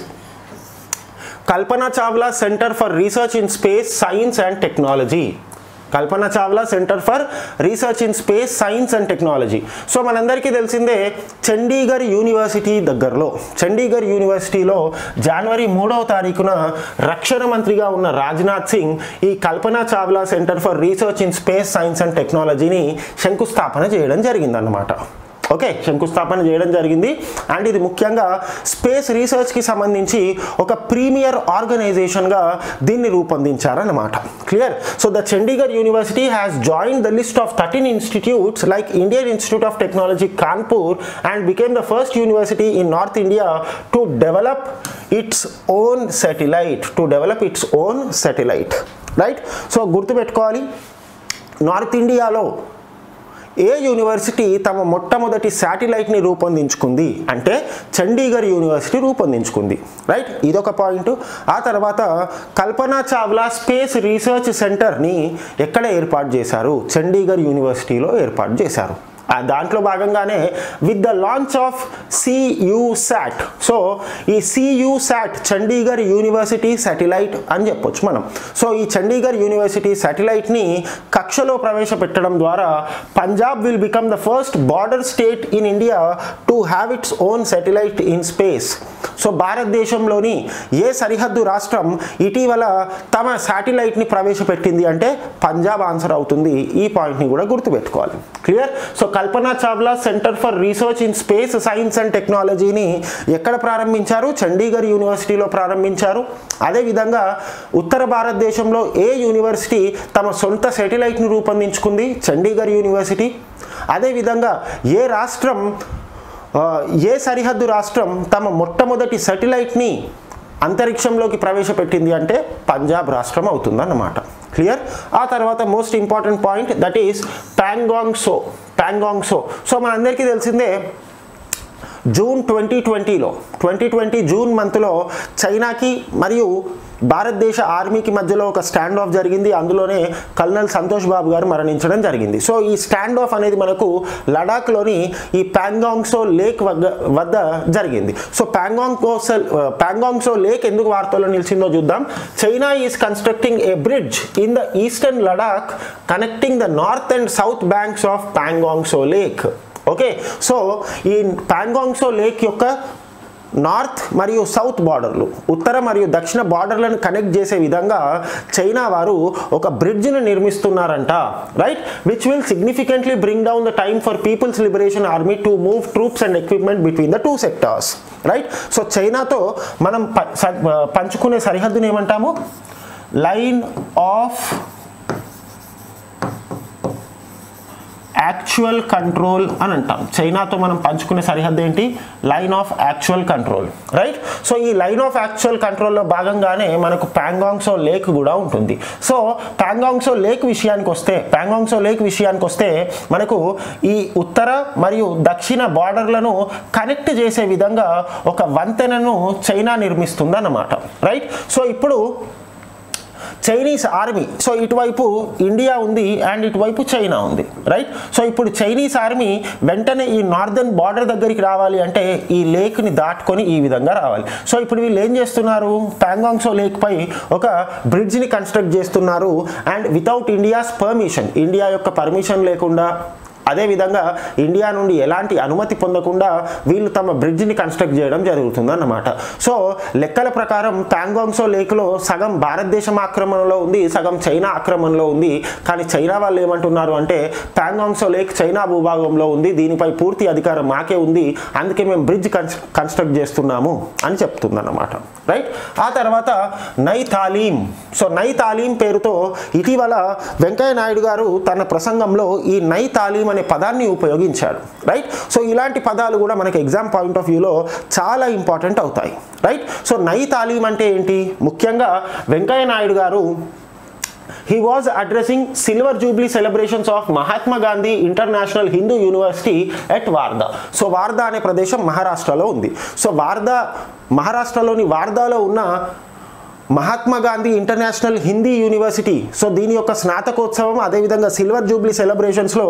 Kalpana Chawla centre for research in space science and technology Kalpana Chawla centre for research in space science and technology so మనందరికీ తెలిసిందే చండీగఢ్ యూనివర్సిటీ దగ్గరలో చండీగఢ్ యూనివర్సిటీలో జనవరి మూడవ తారీఖున రక్షణ మంత్రిగా ఉన్న రాజ్నాథ్ సింగ్ ఈ Kalpana Chawla centre for research in space science and టెక్నాలజీని శంకుస్థాపన చేయడం జరిగిందన్నమాట ఓకే శంకుస్థాపన చేయడం జరిగింది అండ్ ఇది ముఖ్యంగా స్పేస్ రీసెర్చ్కి సంబంధించి ఒక ప్రీమియర్ ఆర్గనైజేషన్గా దీన్ని రూపొందించారన్నమాట clear so the Chandigarh university has join the list of thirteen institutes like Indian institute of technology Kanpur and became the first university in north India to develop its own satellite to develop its own satellite right so గుర్తుపెట్టుకోవాలి నార్త్ ఇండియాలో ఏ యూనివర్సిటీ తమ మొట్టమొదటి శాటిలైట్ని రూపొందించుకుంది అంటే చండీగఢ్ యూనివర్సిటీ రూపొందించుకుంది రైట్ ఇదొక పాయింట్ ఆ తర్వాత కల్పనా చావ్లా స్పేస్ రీసెర్చ్ సెంటర్ని ఎక్కడ ఏర్పాటు చేశారు చండీగఢ్ యూనివర్సిటీలో ఏర్పాటు చేశారు ఆ దాంట్లో భాగంగానే with the launch of C U sat so ఈ C U sat Chandigarh university satellite అని చెప్పొచ్చు మనం సో ఈ చండీగఢ్ యూనివర్సిటీ శాటిలైట్ని కక్షలో ప్రవేశపెట్టడం ద్వారా Punjab will become the first border state in India to have its own satellite in space so భారతదేశంలోని ఏ సరిహద్దు రాష్ట్రం ఇటీవల తమ శాటిలైట్ని ప్రవేశపెట్టింది అంటే పంజాబ్ ఆన్సర్ అవుతుంది ఈ పాయింట్ని కూడా గుర్తుపెట్టుకోవాలి clear so Kalpana Chawla centre for research in space science and టెక్నాలజీని ఎక్కడ ప్రారంభించారు చండీగఢ్ యూనివర్సిటీలో ప్రారంభించారు అదేవిధంగా ఉత్తర భారతదేశంలో ఏ యూనివర్సిటీ తమ సొంత శాటిలైట్ను రూపొందించుకుంది చండీగఢ్ యూనివర్సిటీ అదేవిధంగా ఏ రాష్ట్రం ఆ, ఏ సరిహద్దు రాష్ట్రం తమ మొట్టమొదటి శాటిలైట్ని అంతరిక్షంలోకి ప్రవేశపెట్టింది అంటే పంజాబ్ రాష్ట్రం అవుతుందన్నమాట క్లియర్ ఆ తర్వాత most important point that is Pangong Tso Pangong Tso so మనందరికీ తెలిసిందే జూన్ ట్వంటీ ట్వంటీలో ట్వంటీ ట్వంటీ జూన్ మంత్లో చైనాకి మరియు భారతదేశ ఆర్మీకి మధ్యలో ఒక స్టాండ్ ఆఫ్ జరిగింది అందులోనే కల్నల్ సంతోష్ బాబు గారు మరణించడం జరిగింది సో ఈ స్టాండ్ ఆఫ్ అనేది మనకు లడాఖ్లోని ఈ ప్యాంగాంగ్సో లేక్ వద్ద వద్ద జరిగింది సో ప్యాంగాంగ్సో ప్యాంగాంగ్సో లేక్ ఎందుకు వార్తల్లో నిలిచిందో చూద్దాం China is constructing a bridge in the eastern Ladakh connecting the north and south banks of Pangong Tso lake okay so ఈ ప్యాంగాంగ్సో లేక్ యొక్క నార్త్ మరియు సౌత్ బార్డర్లు ఉత్తర మరియు దక్షిణ బార్డర్లను కనెక్ట్ చేసే విధంగా చైనా వారు ఒక బ్రిడ్జ్ను నిర్మిస్తున్నారంట right which will significantly bring down the time for people's liberation army to move troops and equipment between the two sectors right so చైనాతో మనం ప- స- పంచుకునే సరిహద్దుని ఏమంటాము లైన్ ఆఫ్ యాక్చువల్ కంట్రోల్ అని అంటాం చైనాతో మనం పంచుకునే సరిహద్దు ఏంటి line of actual control right so ఈ లైన్ ఆఫ్ యాక్చువల్ కంట్రోల్లో భాగంగానే మనకు ప్యాంగాంగ్సో లేక్ కూడా ఉంటుంది సో ప్యాంగాంగ్సో లేక్ విషయానికి వస్తే ప్యాంగాంగ్సో లేక్ విషయానికి వస్తే మనకు ఈ ఉత్తర మరియు దక్షిణ బార్డర్లను కనెక్ట్ చేసే విధంగా ఒక వంతెనను చైనా నిర్మిస్తుంది అన్నమాట రైట్ సో ఇప్పుడు చైనీస్ ఆర్మీ సో ఇటువైపు ఇండియా ఉంది అండ్ ఇటువైపు చైనా ఉంది రైట్ సో ఇప్పుడు చైనీస్ ఆర్మీ వెంటనే ఈ నార్దర్న్ బార్డర్ దగ్గరికి రావాలి అంటే ఈ లేక్ని దాటుకొని ఈ విధంగా రావాలి సో ఇప్పుడు వీళ్ళు ఏం చేస్తున్నారు ప్యాంగాంగ్సో లేక్ పై ఒక బ్రిడ్జ్ని కన్స్ట్రక్ట్ చేస్తున్నారు and without India's permission India యొక్క పర్మిషన్ లేకుండా అదేవిధంగా ఇండియా నుండి ఎలాంటి అనుమతి పొందకుండా వీళ్ళు తమ బ్రిడ్జ్ని కన్స్ట్రక్ట్ చేయడం జరుగుతుంది అన్నమాట సో లెక్కల ప్రకారం ప్యాంగాంగ్సో లేక్లో సగం భారతదేశం ఆక్రమణలో ఉంది సగం చైనా ఆక్రమణలో ఉంది కానీ చైనా వాళ్ళు ఏమంటున్నారు అంటే ప్యాంగాంగ్సో లేక్ చైనా భూభాగంలో ఉంది దీనిపై పూర్తి అధికారం మాకే ఉంది అందుకే మేము బ్రిడ్జ్ కన్స్ట్రక్ట్ చేస్తున్నాము అని చెప్తుందన్నమాట రైట్ ఆ తర్వాత నై తాలీం సో నై తాలీం పేరుతో ఇటీవల వెంకయ్య నాయుడు గారు తన ప్రసంగంలో ఈ నై తాలీం అనే పదాన్ని ఉపయోగించాడు రైట్ సో ఇలాంటి పదాలు కూడా మనకి ఎగ్జామ్ పాయింట్ ఆఫ్ వ్యూలో చాలా ఇంపార్టెంట్ అవుతాయి రైట్ సో నై తాలీం అంటే ఏంటి ముఖ్యంగా Venkaiah Naidu garu he was addressing silver jubilee celebrations of Mahatma Gandhi international Hindu university at Wardha so Wardha అనే ప్రదేశం మహారాష్ట్రలో ఉంది సో వార్దా మహారాష్ట్రలోని వార్దాలో ఉన్న Mahatma Gandhi international Hindi university so దీని యొక్క స్నాతకోత్సవం అదేవిధంగా సిల్వర్ జూబ్లీ సెలబ్రేషన్స్లో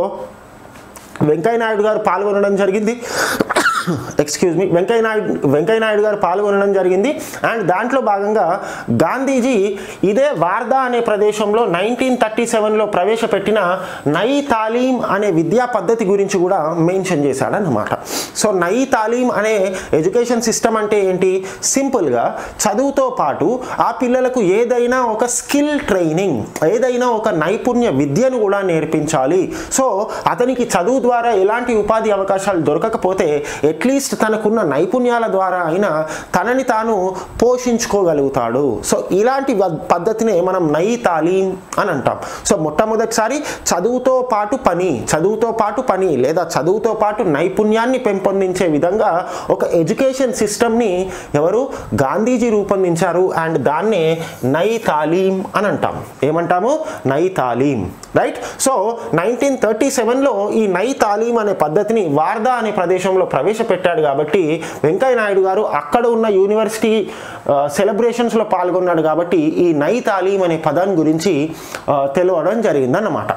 వెంకయ్య నాయుడు గారు పాల్గొనడం జరిగింది ఎక్స్క్యూజ్ మీ వెంకయ్య నాయుడు వెంకయ్య నాయుడు గారు పాల్గొనడం జరిగింది అండ్ దాంట్లో భాగంగా గాంధీజీ ఇదే వార్దా అనే ప్రదేశంలో నైన్టీన్ థర్టీ సెవెన్లో ప్రవేశపెట్టిన నై తాలీం అనే విద్యా పద్ధతి గురించి కూడా మెన్షన్ చేశాడనమాట సో నై తాలీం అనే ఎడ్యుకేషన్ సిస్టమ్ అంటే ఏంటి సింపుల్గా చదువుతో పాటు ఆ పిల్లలకు ఏదైనా ఒక స్కిల్ ట్రైనింగ్ ఏదైనా ఒక నైపుణ్య విద్యను కూడా నేర్పించాలి సో అతనికి చదువు ద్వారా ఎలాంటి ఉపాధి అవకాశాలు దొరకకపోతే అట్లీస్ట్ తనకున్న నైపుణ్యాల ద్వారా అయినా తనని తాను పోషించుకోగలుగుతాడు సో ఇలాంటి వ- పద్ధతినే మనం నై తాలీం అని అంటాం సో మొట్టమొదటిసారి చదువుతో పాటు పని చదువుతో పాటు పని లేదా చదువుతో పాటు నైపుణ్యాన్ని పెంపొందించే విధంగా ఒక ఎడ్యుకేషన్ సిస్టమ్ని ఎవరు గాంధీజీ రూపొందించారు అండ్ దాన్నే నై తాలీం అని అంటాం ఏమంటాము Nai Talim right so nineteen thirty సెవెన్లో ఈ నై తాలీం అనే పద్ధతిని వార్దా అనే ప్రదేశంలో ప్రవేశపెట్టాడు కాబట్టి వెంకయ్య నాయుడు గారు అక్కడ ఉన్న యూనివర్సిటీ సెలబ్రేషన్స్లో పాల్గొన్నాడు కాబట్టి ఈ నై తాలీం అనే పదం గురించి ఆ, తెలియడం జరిగిందన్నమాట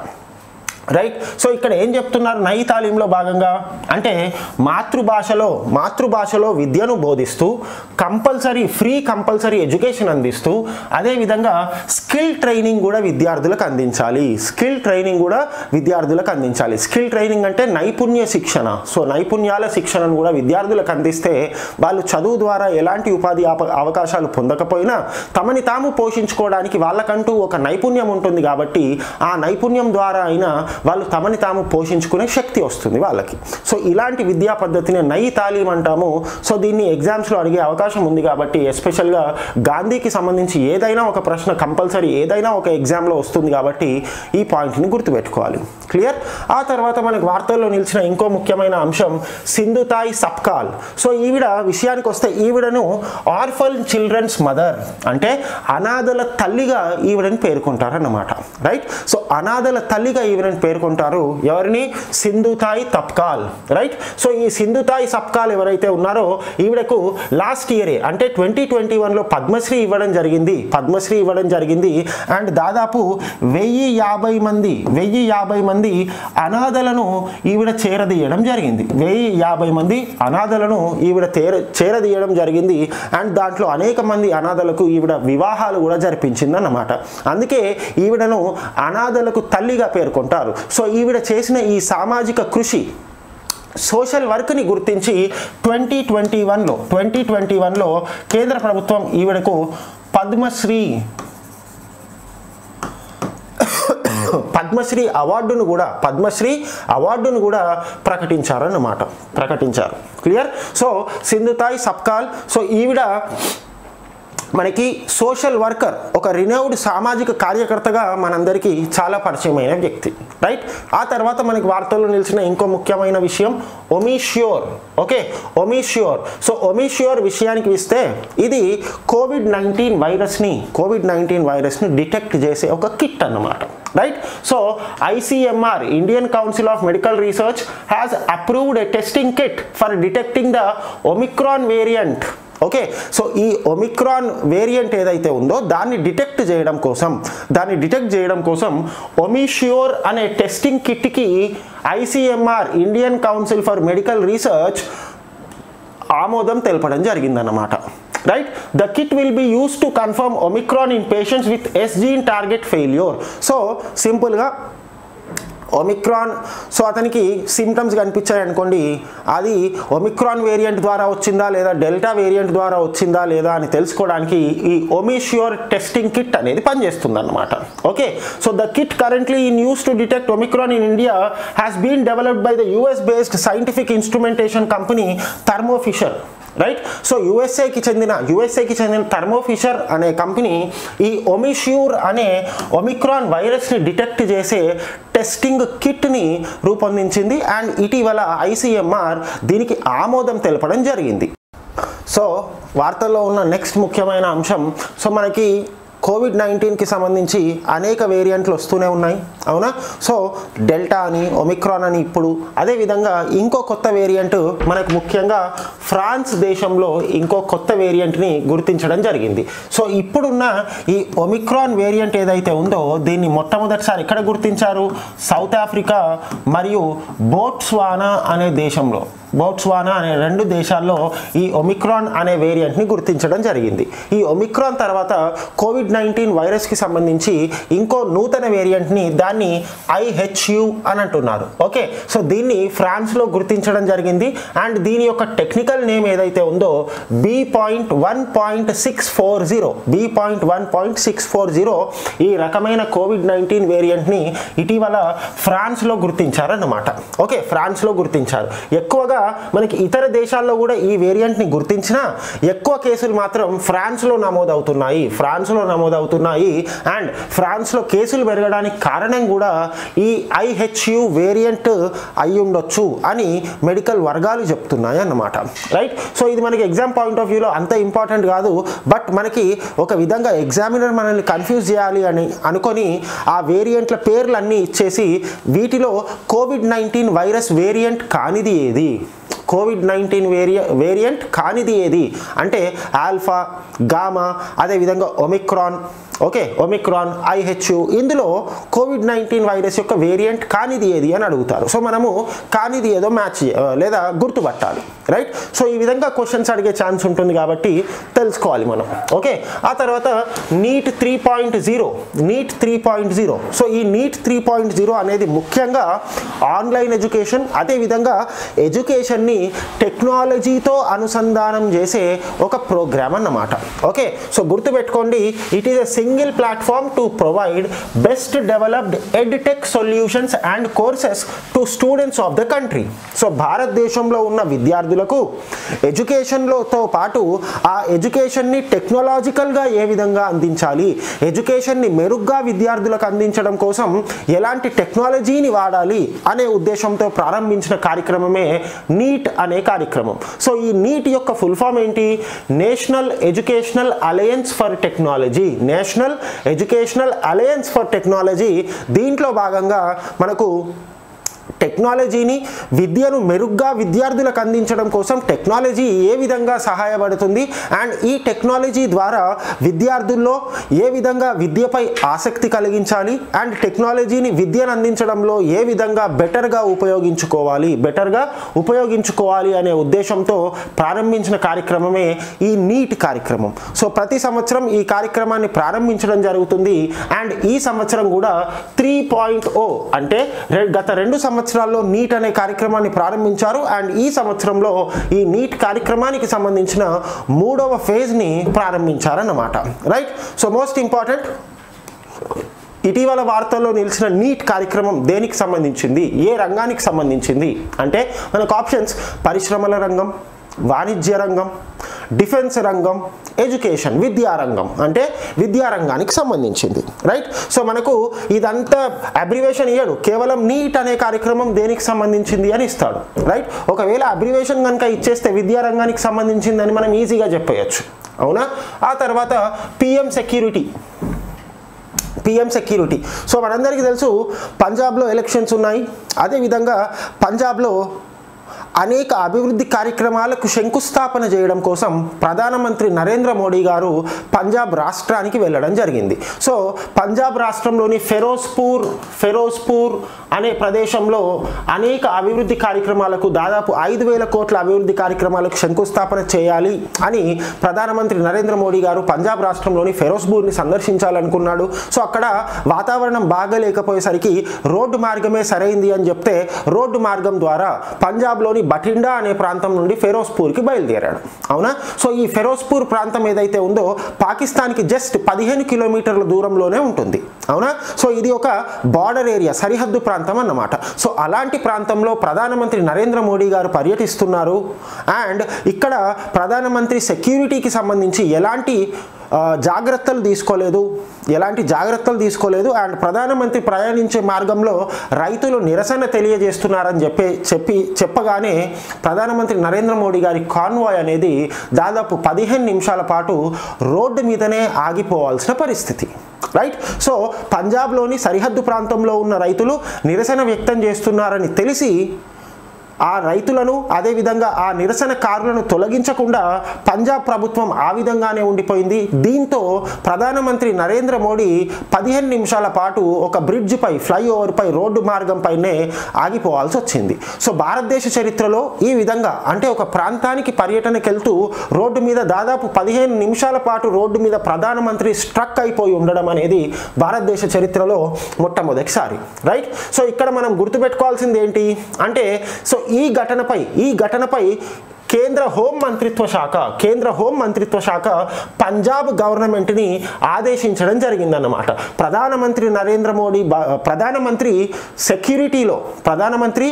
రైట్ సో ఇక్కడ ఏం చెప్తున్నారు నై తాలీంలో భాగంగా అంటే మాతృభాషలో మాతృభాషలో విద్యను బోధిస్తూ కంపల్సరీ ఫ్రీ కంపల్సరీ ఎడ్యుకేషన్ అందిస్తూ అదేవిధంగా స్కిల్ ట్రైనింగ్ కూడా విద్యార్థులకు అందించాలి స్కిల్ ట్రైనింగ్ కూడా విద్యార్థులకు అందించాలి స్కిల్ ట్రైనింగ్ అంటే నైపుణ్య శిక్షణ సో నైపుణ్యాల శిక్షణను కూడా విద్యార్థులకు అందిస్తే వాళ్ళు చదువు ద్వారా ఎలాంటి ఉపాధి అవ- అవకాశాలు పొందకపోయినా తమని తాము పోషించుకోవడానికి వాళ్ళకంటూ ఒక నైపుణ్యం ఉంటుంది కాబట్టి ఆ నైపుణ్యం ద్వారా అయినా వాళ్ళు తమని తాము పోషించుకునే శక్తి వస్తుంది వాళ్ళకి సో ఇలాంటి విద్యా పద్ధతిని నై తాలీం అంటాము సో దీన్ని ఎగ్జామ్స్లో అడిగే అవకాశం ఉంది కాబట్టి ఎస్పెషల్గా గాంధీకి సంబంధించి ఏదైనా ఒక ప్రశ్న కంపల్సరీ ఏదైనా ఒక ఎగ్జామ్లో వస్తుంది కాబట్టి ఈ పాయింట్ని గుర్తుపెట్టుకోవాలి క్లియర్ ఆ తర్వాత మనకి వార్తల్లో నిలిచిన ఇంకో ముఖ్యమైన అంశం సింధుతాయి సప్కాల్ సో ఈవిడ విషయానికి వస్తే ఈవిడను ఆర్ఫల్ చిల్డ్రన్స్ మదర్ అంటే అనాథల తల్లిగా ఈవిడని పేర్కొంటారన్నమాట రైట్ సో అనాథల తల్లిగా ఈవిడని పేర్కొంటారు ఎవరిని సింధుతాయి తప్కాల్ రైట్ సో ఈ సింధుతాయి సప్కాల్ ఎవరైతే ఉన్నారో ఈవిడకు లాస్ట్ ఇయరే అంటే ట్వంటీ ట్వంటీ వన్లో పద్మశ్రీ ఇవ్వడం జరిగింది పద్మశ్రీ ఇవ్వడం జరిగింది అండ్ దాదాపు వెయ్యి యాభై మంది వెయ్యి యాభై మంది అనాథలను ఈవిడ చేరదీయడం జరిగింది వెయ్యి యాభై మంది అనాథలను ఈవిడ తేర చేరదీయడం జరిగింది అండ్ దాంట్లో అనేక మంది అనాథలకు ఈవిడ వివాహాలు కూడా జరిపించింది అన్నమాట అందుకే ఈవిడను అనాథలకు తల్లిగా పేర్కొంటారు సో ఈవిడ చేసిన ఈ సామాజిక కృషి సోషల్ వర్క్ని గుర్తించి ట్వంటీ ట్వంటీ వన్లో ట్వంటీ ట్వంటీ వన్లో కేంద్ర ప్రభుత్వం ఈవిడకు పద్మశ్రీ పద్మశ్రీ అవార్డును కూడా పద్మశ్రీ అవార్డును కూడా ప్రకటించారన్నమాట ప్రకటించారు clear so Sindhutai Sapkal so ఈవిడ మనకి సోషల్ వర్కర్ ఒక రినౌడ్ సామాజిక కార్యకర్తగా మనందరికీ చాలా పరిచయమైన వ్యక్తి రైట్ ఆ తర్వాత మనకి వార్తల్లో నిలిచిన ఇంకో ముఖ్యమైన విషయం ఒమిష్యూర్ ఓకే ఒమిష్యూర్ సో ఒమిష్యూర్ విషయానికి ఇస్తే ఇది కోవిడ్ నైన్టీన్ వైరస్ని కోవిడ్ నైన్టీన్ వైరస్ని డిటెక్ట్ చేసే ఒక కిట్ అన్నమాట right so ICMR Indian council of medical research has approved a testing kit for detecting the omicron variant okay so ఈ ఒమిక్రాన్ వేరియంట్ ఏదైతే ఉందో దాన్ని డిటెక్ట్ చేయడం కోసం దాన్ని డిటెక్ట్ చేయడం కోసం ఒమిష్యూర్ అనే టెస్టింగ్ కిట్కి ICMR Indian council for medical research ఆమోదం తెలపడం జరిగిందన్నమాట right the kit will be use to confirm omicron in patients with S gene target failure so సింపుల్గా ఒమిక్రాన్ సో అతనికి సిమ్టమ్స్ కనిపించాయి అనుకోండి అది ఒమిక్రాన్ వేరియంట్ ద్వారా వచ్చిందా లేదా డెల్టా వేరియంట్ ద్వారా వచ్చిందా లేదా అని తెలుసుకోవడానికి ఈ ఒమిష్యూర్ టెస్టింగ్ కిట్ అనేది పనిచేస్తుంది అనమాట okay so the kit currently in use to detect omicron in India has been developed by the US based scientific instrumentation company Thermo Fisher right so యుఎస్ఏకి చెందిన యుఎస్ఏకి చెందిన థర్మోఫిషర్ అనే కంపెనీ ఈ ఒమిష్యూర్ అనే ఒమిక్రాన్ వైరస్ని డిటెక్ట్ చేసే టెస్టింగ్ కిట్ని రూపొందించింది అండ్ ఇటీవల ఐసీఎంఆర్ దీనికి ఆమోదం తెలపడం జరిగింది సో వార్తల్లో ఉన్న నెక్స్ట్ ముఖ్యమైన అంశం సో మనకి కోవిడ్ నైన్టీన్కి సంబంధించి అనేక వేరియంట్లు వస్తూనే ఉన్నాయి అవునా సో డెల్టా అని ఒమిక్రాన్ అని ఇప్పుడు అదేవిధంగా ఇంకో కొత్త వేరియంట్ మనకు ముఖ్యంగా ఫ్రాన్స్ దేశంలో ఇంకో కొత్త వేరియంట్ని గుర్తించడం జరిగింది సో ఇప్పుడున్న ఈ ఒమిక్రాన్ వేరియంట్ ఏదైతే ఉందో దీన్ని మొట్టమొదటిసారి ఎక్కడ గుర్తించారు సౌత్ ఆఫ్రికా మరియు బోట్స్వానా అనే దేశంలో బోట్స్వానా అనే రెండు దేశాల్లో ఈ ఒమిక్రాన్ అనే వేరియంట్ని గుర్తించడం జరిగింది ఈ ఒమిక్రాన్ తర్వాత కోవిడ్ నైన్టీన్ వైరస్కి సంబంధించి ఇంకో నూతన వేరియంట్ని దాన్ని ఐహెచ్యు అని అంటున్నారు ఓకే సో దీన్ని ఫ్రాన్స్లో గుర్తించడం జరిగింది అండ్ దీని యొక్క టెక్నికల్ నేమ్ ఏదైతే ఉందో B point one point six four zero B point one point six four zero ఈ రకమైన కోవిడ్ నైన్టీన్ వేరియంట్ని ఇటీవల ఫ్రాన్స్లో గుర్తించారన్నమాట ఓకే ఫ్రాన్స్లో గుర్తించారు ఎక్కువగా మనకి ఇతర దేశాల్లో కూడా ఈ వేరియంట్ని గుర్తించినా ఎక్కువ కేసులు మాత్రం ఫ్రాన్స్లో నమోదవుతున్నాయి ఫ్రాన్స్లో నమోదవుతున్నాయి అండ్ ఫ్రాన్స్లో కేసులు పెరగడానికి కారణం కూడా ఈ ఐహెచ్యు వేరియంట్ అయి ఉండొచ్చు అని మెడికల్ వర్గాలు చెప్తున్నాయి అన్నమాట రైట్ సో ఇది మనకి ఎగ్జామ్ పాయింట్ ఆఫ్ వ్యూలో అంత ఇంపార్టెంట్ కాదు బట్ మనకి ఒక విధంగా ఎగ్జామినర్ మనల్ని కన్ఫ్యూజ్ చేయాలి అని అనుకొని ఆ వేరియంట్ల పేర్లన్నీ ఇచ్చేసి వీటిలో కోవిడ్ నైన్టీన్ వైరస్ వేరియంట్ కానిది ఏది కోవిడ్ నైన్టీన్ వేరియ వేరియంట్ కానిది ఏది అంటే ఆల్ఫా గామా అదేవిధంగా ఒమిక్రాన్ ఓకే ఒమిక్రాన్ ఐహెచ్యు ఇందులో కోవిడ్ నైన్టీన్ వైరస్ యొక్క వేరియంట్ కానిది ఏది అని అడుగుతారు సో మనము కానిది ఏదో మ్యాచ్ లేదా గుర్తుపట్టాలి రైట్ సో ఈ విధంగా క్వశ్చన్స్ అడిగే ఛాన్స్ ఉంటుంది కాబట్టి తెలుసుకోవాలి మనం ఓకే ఆ తర్వాత NEAT three point zero NEAT three point zero so ఈ నీట్ త్రీ పాయింట్ జీరో అనేది ముఖ్యంగా ఆన్లైన్ ఎడ్యుకేషన్ అదేవిధంగా ఎడ్యుకేషన్ని టెక్నాలజీతో అనుసంధానం చేసే ఒక ప్రోగ్రామ్ అన్నమాట ఓకే సో గుర్తుపెట్టుకోండి it is a single platform to provide best developed edtech solutions and courses to students of the country so భారతదేశంలో ఉన్న విద్యార్థులకు ఎడ్యుకేషన్లోతో పాటు ఆ ఎడ్యుకేషన్ని టెక్నాలజికల్గా ఏ విధంగా అందించాలి ఎడ్యుకేషన్ని మెరుగ్గా విద్యార్థులకు అందించడం కోసం ఎలాంటి టెక్నాలజీని వాడాలి అనే ఉద్దేశంతో ప్రారంభించిన కార్యక్రమమే నీట్ అనే కార్యక్రమం సో ఈ నీట్ యొక్క ఫుల్ ఫామ్ ఏంటి national educational alliance for technology national educational alliance for technology దీంట్లో భాగంగా మనకు టెక్నాలజీని విద్యను మెరుగ్గా విద్యార్థులకు అందించడం కోసం టెక్నాలజీ ఏ విధంగా సహాయపడుతుంది అండ్ ఈ టెక్నాలజీ ద్వారా విద్యార్థుల్లో ఏ విధంగా విద్యపై ఆసక్తి కలిగించాలి అండ్ టెక్నాలజీని విద్యను అందించడంలో ఏ విధంగా బెటర్గా ఉపయోగించుకోవాలి బెటర్గా ఉపయోగించుకోవాలి అనే ఉద్దేశంతో ప్రారంభించిన కార్యక్రమమే ఈ నీట్ కార్యక్రమం సో ప్రతి సంవత్సరం ఈ కార్యక్రమాన్ని ప్రారంభించడం జరుగుతుంది అండ్ ఈ సంవత్సరం కూడా త్రీ పాయింట్ ఓ అంటే రె- గత రెండు సంవత్సరాల్లో నీట్ అనే కార్యక్రమాన్ని ప్రారంభించారు అండ్ ఈ సంవత్సరంలో ఈ నీట్ కార్యక్రమానికి సంబంధించిన మూడవ ఫేజ్ని ప్రారంభించారన్నమాట రైట్ సో మోస్ట్ ఇంపార్టెంట్ ఇటీవల వార్తల్లో నిలిచిన నీట్ కార్యక్రమం దేనికి సంబంధించింది ఏ రంగానికి సంబంధించింది అంటే మనకు ఆప్షన్స్ పరిశ్రమల రంగం వాణిజ్య రంగం డిఫెన్స్ రంగం ఎడ్యుకేషన్ విద్యారంగం అంటే విద్యారంగానికి సంబంధించింది రైట్ సో మనకు ఇదంతా అబ్రివేషన్ ఇయ్యడు కేవలం నీట్ అనే కార్యక్రమం దేనికి సంబంధించింది అని ఇస్తాడు రైట్ ఒకవేళ అబ్రివేషన్ కనుక ఇచ్చేస్తే విద్యారంగానికి సంబంధించిందని మనం ఈజీగా చెప్పేయచ్చు అవునా ఆ తర్వాత PM security PM security so మనందరికీ తెలుసు పంజాబ్లో ఎలక్షన్స్ ఉన్నాయి అదేవిధంగా పంజాబ్లో అనేక అభివృద్ధి కార్యక్రమాలకు శంకుస్థాపన చేయడం కోసం ప్రధానమంత్రి నరేంద్ర మోడీ గారు పంజాబ్ రాష్ట్రానికి వెళ్ళడం జరిగింది సో పంజాబ్ రాష్ట్రంలోని ఫెరోజ్పూర్ ఫెరోజ్పూర్ అనే ప్రదేశంలో అనేక అభివృద్ధి కార్యక్రమాలకు దాదాపు ఐదు వేల కోట్ల అభివృద్ధి కార్యక్రమాలకు శంకుస్థాపన చేయాలి అని ప్రధానమంత్రి నరేంద్ర మోడీ గారు పంజాబ్ రాష్ట్రంలోని ఫెరోజ్పూర్ని సందర్శించాలనుకున్నాడు సో అక్కడ వాతావరణం బాగలేకపోయేసరికి రోడ్డు మార్గమే సరైంది అని చెప్తే రోడ్డు మార్గం ద్వారా పంజాబ్లోని బఠిండా అనే ప్రాంతం నుండి ఫెరోజ్పూర్కి బయలుదేరాడు అవునా సో ఈ ఫెరోజ్పూర్ ప్రాంతం ఏదైతే ఉందో పాకిస్తాన్కి జస్ట్ పదిహేను కిలోమీటర్ల దూరంలోనే ఉంటుంది అవునా సో ఇది ఒక బార్డర్ ఏరియా సరిహద్దు ప్రాంతం అన్నమాట సో అలాంటి ప్రాంతంలో ప్రధానమంత్రి నరేంద్ర మోడీ గారు పర్యటిస్తున్నారు అండ్ ఇక్కడ ప్రధానమంత్రి సెక్యూరిటీకి సంబంధించి ఎలాంటి ఆ, జాగ్రత్తలు తీసుకోలేదు ఎలాంటి జాగ్రత్తలు తీసుకోలేదు అండ్ ప్రధానమంత్రి ప్రయాణించే మార్గంలో రైతులు నిరసన తెలియజేస్తున్నారని చెప్పి చెప్పి చెప్పగానే ప్రధానమంత్రి నరేంద్ర మోడీ గారి కాన్వాయ్ అనేది దాదాపు పదిహేను నిమిషాల పాటు రోడ్డు మీదనే ఆగిపోవాల్సిన పరిస్థితి రైట్ సో పంజాబ్లోని సరిహద్దు ప్రాంతంలో ఉన్న రైతులు నిరసన వ్యక్తం చేస్తున్నారని తెలిసి ఆ రైతులను అదేవిధంగా ఆ నిరసనకారులను తొలగించకుండా పంజాబ్ ప్రభుత్వం ఆ విధంగానే ఉండిపోయింది దీంతో ప్రధానమంత్రి నరేంద్ర మోడీ పదిహేను నిమిషాల పాటు ఒక బ్రిడ్జ్పై ఫ్లైఓవర్పై రోడ్డు మార్గంపైనే ఆగిపోవాల్సి వచ్చింది సో భారతదేశ చరిత్రలో ఈ విధంగా అంటే ఒక ప్రాంతానికి పర్యటనకి వెళ్తూ రోడ్డు మీద దాదాపు పదిహేను నిమిషాల పాటు రోడ్డు మీద ప్రధానమంత్రి స్ట్రక్ అయిపోయి ఉండడం అనేది భారతదేశ చరిత్రలో మొట్టమొదటిసారి రైట్ సో ఇక్కడ మనం గుర్తుపెట్టుకోవాల్సింది ఏంటి అంటే సో ఈ ఘటనపై ఈ ఘటనపై కేంద్ర హోం మంత్రిత్వ శాఖ కేంద్ర హోం మంత్రిత్వ శాఖ పంజాబ్ గవర్నమెంట్ని ఆదేశించడం జరిగిందన్నమాట ప్రధానమంత్రి నరేంద్ర మోడీ బ- ప్రధానమంత్రి సెక్యూరిటీలో ప్రధానమంత్రి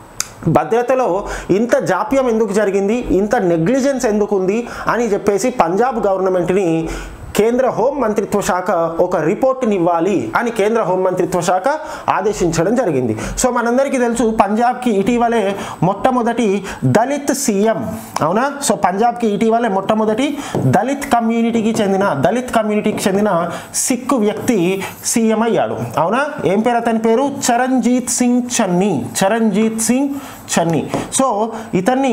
భద్రతలో ఇంత జాప్యం ఎందుకు జరిగింది ఇంత నెగ్లిజెన్స్ ఎందుకు ఉంది అని చెప్పేసి పంజాబ్ గవర్నమెంట్ని కేంద్ర హోం మంత్రిత్వ శాఖ ఒక రిపోర్ట్ని ఇవ్వాలి అని కేంద్ర హోం మంత్రిత్వ శాఖ ఆదేశించడం జరిగింది సో మనందరికీ తెలుసు పంజాబ్కి ఇటీవలే మొట్టమొదటి దళిత్ సీఎం అవునా సో పంజాబ్కి ఇటీవలే మొట్టమొదటి దళిత్ కమ్యూనిటీకి చెందిన దళిత్ కమ్యూనిటీకి చెందిన సిక్కు వ్యక్తి సీఎం అయ్యాడు అవునా ఏం పేరు అతని పేరు చరణ్జీత్ సింగ్ చన్నీ చరణ్జీత్ సింగ్ చన్నీ సో ఇతన్ని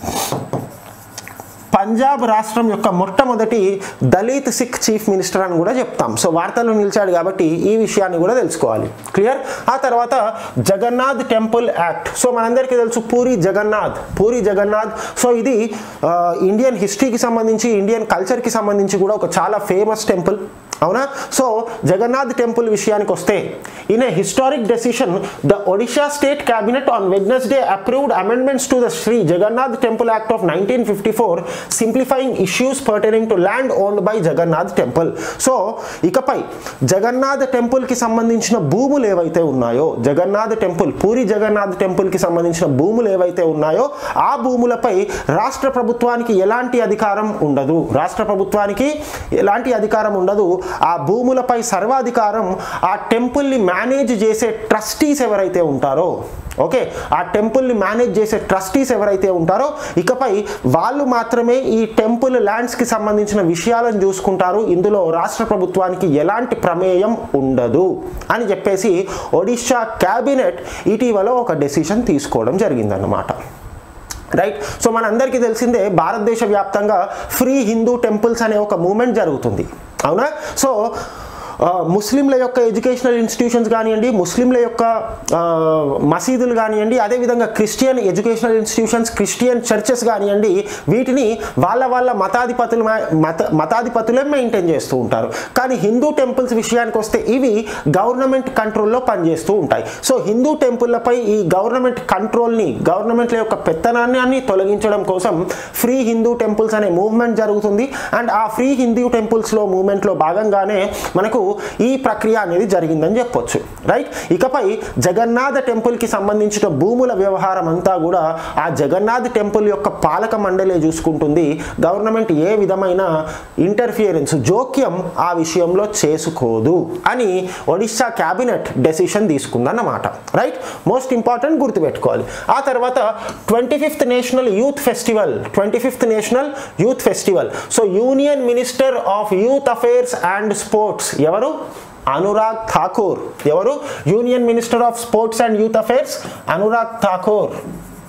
పంజాబ్ రాష్ట్రం యొక్క మొట్టమొదటి దళిత్ సిక్ చీఫ్ మినిస్టర్ అని కూడా చెప్తాం సో వార్తల్లో నిలిచాడు కాబట్టి ఈ విషయాన్ని కూడా తెలుసుకోవాలి క్లియర్ ఆ తర్వాత జగన్నాథ్ టెంపుల్ యాక్ట్ సో మనందరికీ తెలుసు పూరి జగన్నాథ్ పూరి జగన్నాథ్ సో ఇది ఆ, ఇండియన్ హిస్టరీకి సంబంధించి ఇండియన్ కల్చర్కి సంబంధించి కూడా ఒక చాలా ఫేమస్ టెంపుల్ అవునా సో జగన్నాథ్ టెంపుల్ విషయానికి వస్తే in a historic decision the Odisha state cabinet on Wednesday approved amendments to the Shri Jagannath temple act of nineteen fifty four simplifying issues pertaining to land owned by Jagannath temple so ఇకపై జగన్నాథ్ టెంపుల్కి సంబంధించిన భూములు ఏవైతే ఉన్నాయో జగన్నాథ్ టెంపుల్ పూరి జగన్నాథ్ టెంపుల్కి సంబంధించిన భూములు ఏవైతే ఉన్నాయో ఆ భూములపై రాష్ట్ర ప్రభుత్వానికి ఎలాంటి అధికారం ఉండదు రాష్ట్ర ప్రభుత్వానికి ఎలాంటి అధికారం ఉండదు ఆ భూములపై సర్వాధికారం ఆ టెంపుల్ని మేనేజ్ చేసే ట్రస్టీస్ ఎవరైతే ఉంటారో ఓకే ఆ టెంపుల్ని మేనేజ్ చేసే ట్రస్టీస్ ఎవరైతే ఉంటారో ఇకపై వాళ్ళు మాత్రమే ఈ టెంపుల్ ల్యాండ్స్కి సంబంధించిన విషయాలను చూసుకుంటారు ఇందులో రాష్ట్ర ప్రభుత్వానికి ఎలాంటి ప్రమేయం ఉండదు అని చెప్పేసి ఒడిషా క్యాబినెట్ ఇటీవల ఒక డెసిషన్ తీసుకోవడం జరిగిందన్నమాట రైట్ సో మనందరికీ తెలిసిందే భారతదేశ వ్యాప్తంగా ఫ్రీ హిందూ టెంపుల్స్ అనే ఒక మూమెంట్ జరుగుతుంది అవునా సో ఆ, ముస్లింల యొక్క ఎడ్యుకేషనల్ ఇన్స్టిట్యూషన్స్ కానివ్వండి ముస్లింల యొక్క ఆ, మసీదులు కానివ్వండి అదేవిధంగా Christian educational institutions Christian churches కానివ్వండి వీటిని వాళ్ళ వాళ్ళ మతాధిపతులు మత మతాధిపతులే మెయింటైన్ చేస్తూ ఉంటారు కానీ హిందూ టెంపుల్స్ విషయానికి వస్తే ఇవి గవర్నమెంట్ కంట్రోల్లో పనిచేస్తూ ఉంటాయి సో హిందూ టెంపుల్లపై ఈ గవర్నమెంట్ కంట్రోల్ని గవర్నమెంట్ల యొక్క పెత్తనాన్ని అన్ని తొలగించడం కోసం ఫ్రీ హిందూ టెంపుల్స్ అనే మూవ్మెంట్ జరుగుతుంది అండ్ ఆ ఫ్రీ హిందూ టెంపుల్స్లో మూవ్మెంట్లో భాగంగానే మనకు ఈ ప్రక్రియ అనేది జరిగిందని చెప్పొచ్చు రైట్ ఇకపై జగన్నాథ టెంపుల్కి సంబంధించిన భూముల వ్యవహారం అంతా కూడా ఆ జగన్నాథ్ టెంపుల్ యొక్క పాలక మండలే చూసుకుంటుంది గవర్నమెంట్ ఏ విధమైన ఇంటర్ఫియరెన్స్ జోక్యం ఆ విషయంలో చేసుకోదు అని ఒడిశా క్యాబినెట్ డెసిషన్ తీసుకుందన్నమాట రైట్ మోస్ట్ ఇంపార్టెంట్ గుర్తుపెట్టుకోవాలి ఆ తర్వాత twenty fifth national youth festival twenty fifth national youth festival so union minister of youth affairs and sports ఎవరు అనురాగ్ ఠాకూర్ ఎవరు union minister of sports and youth affairs Anurag Thakur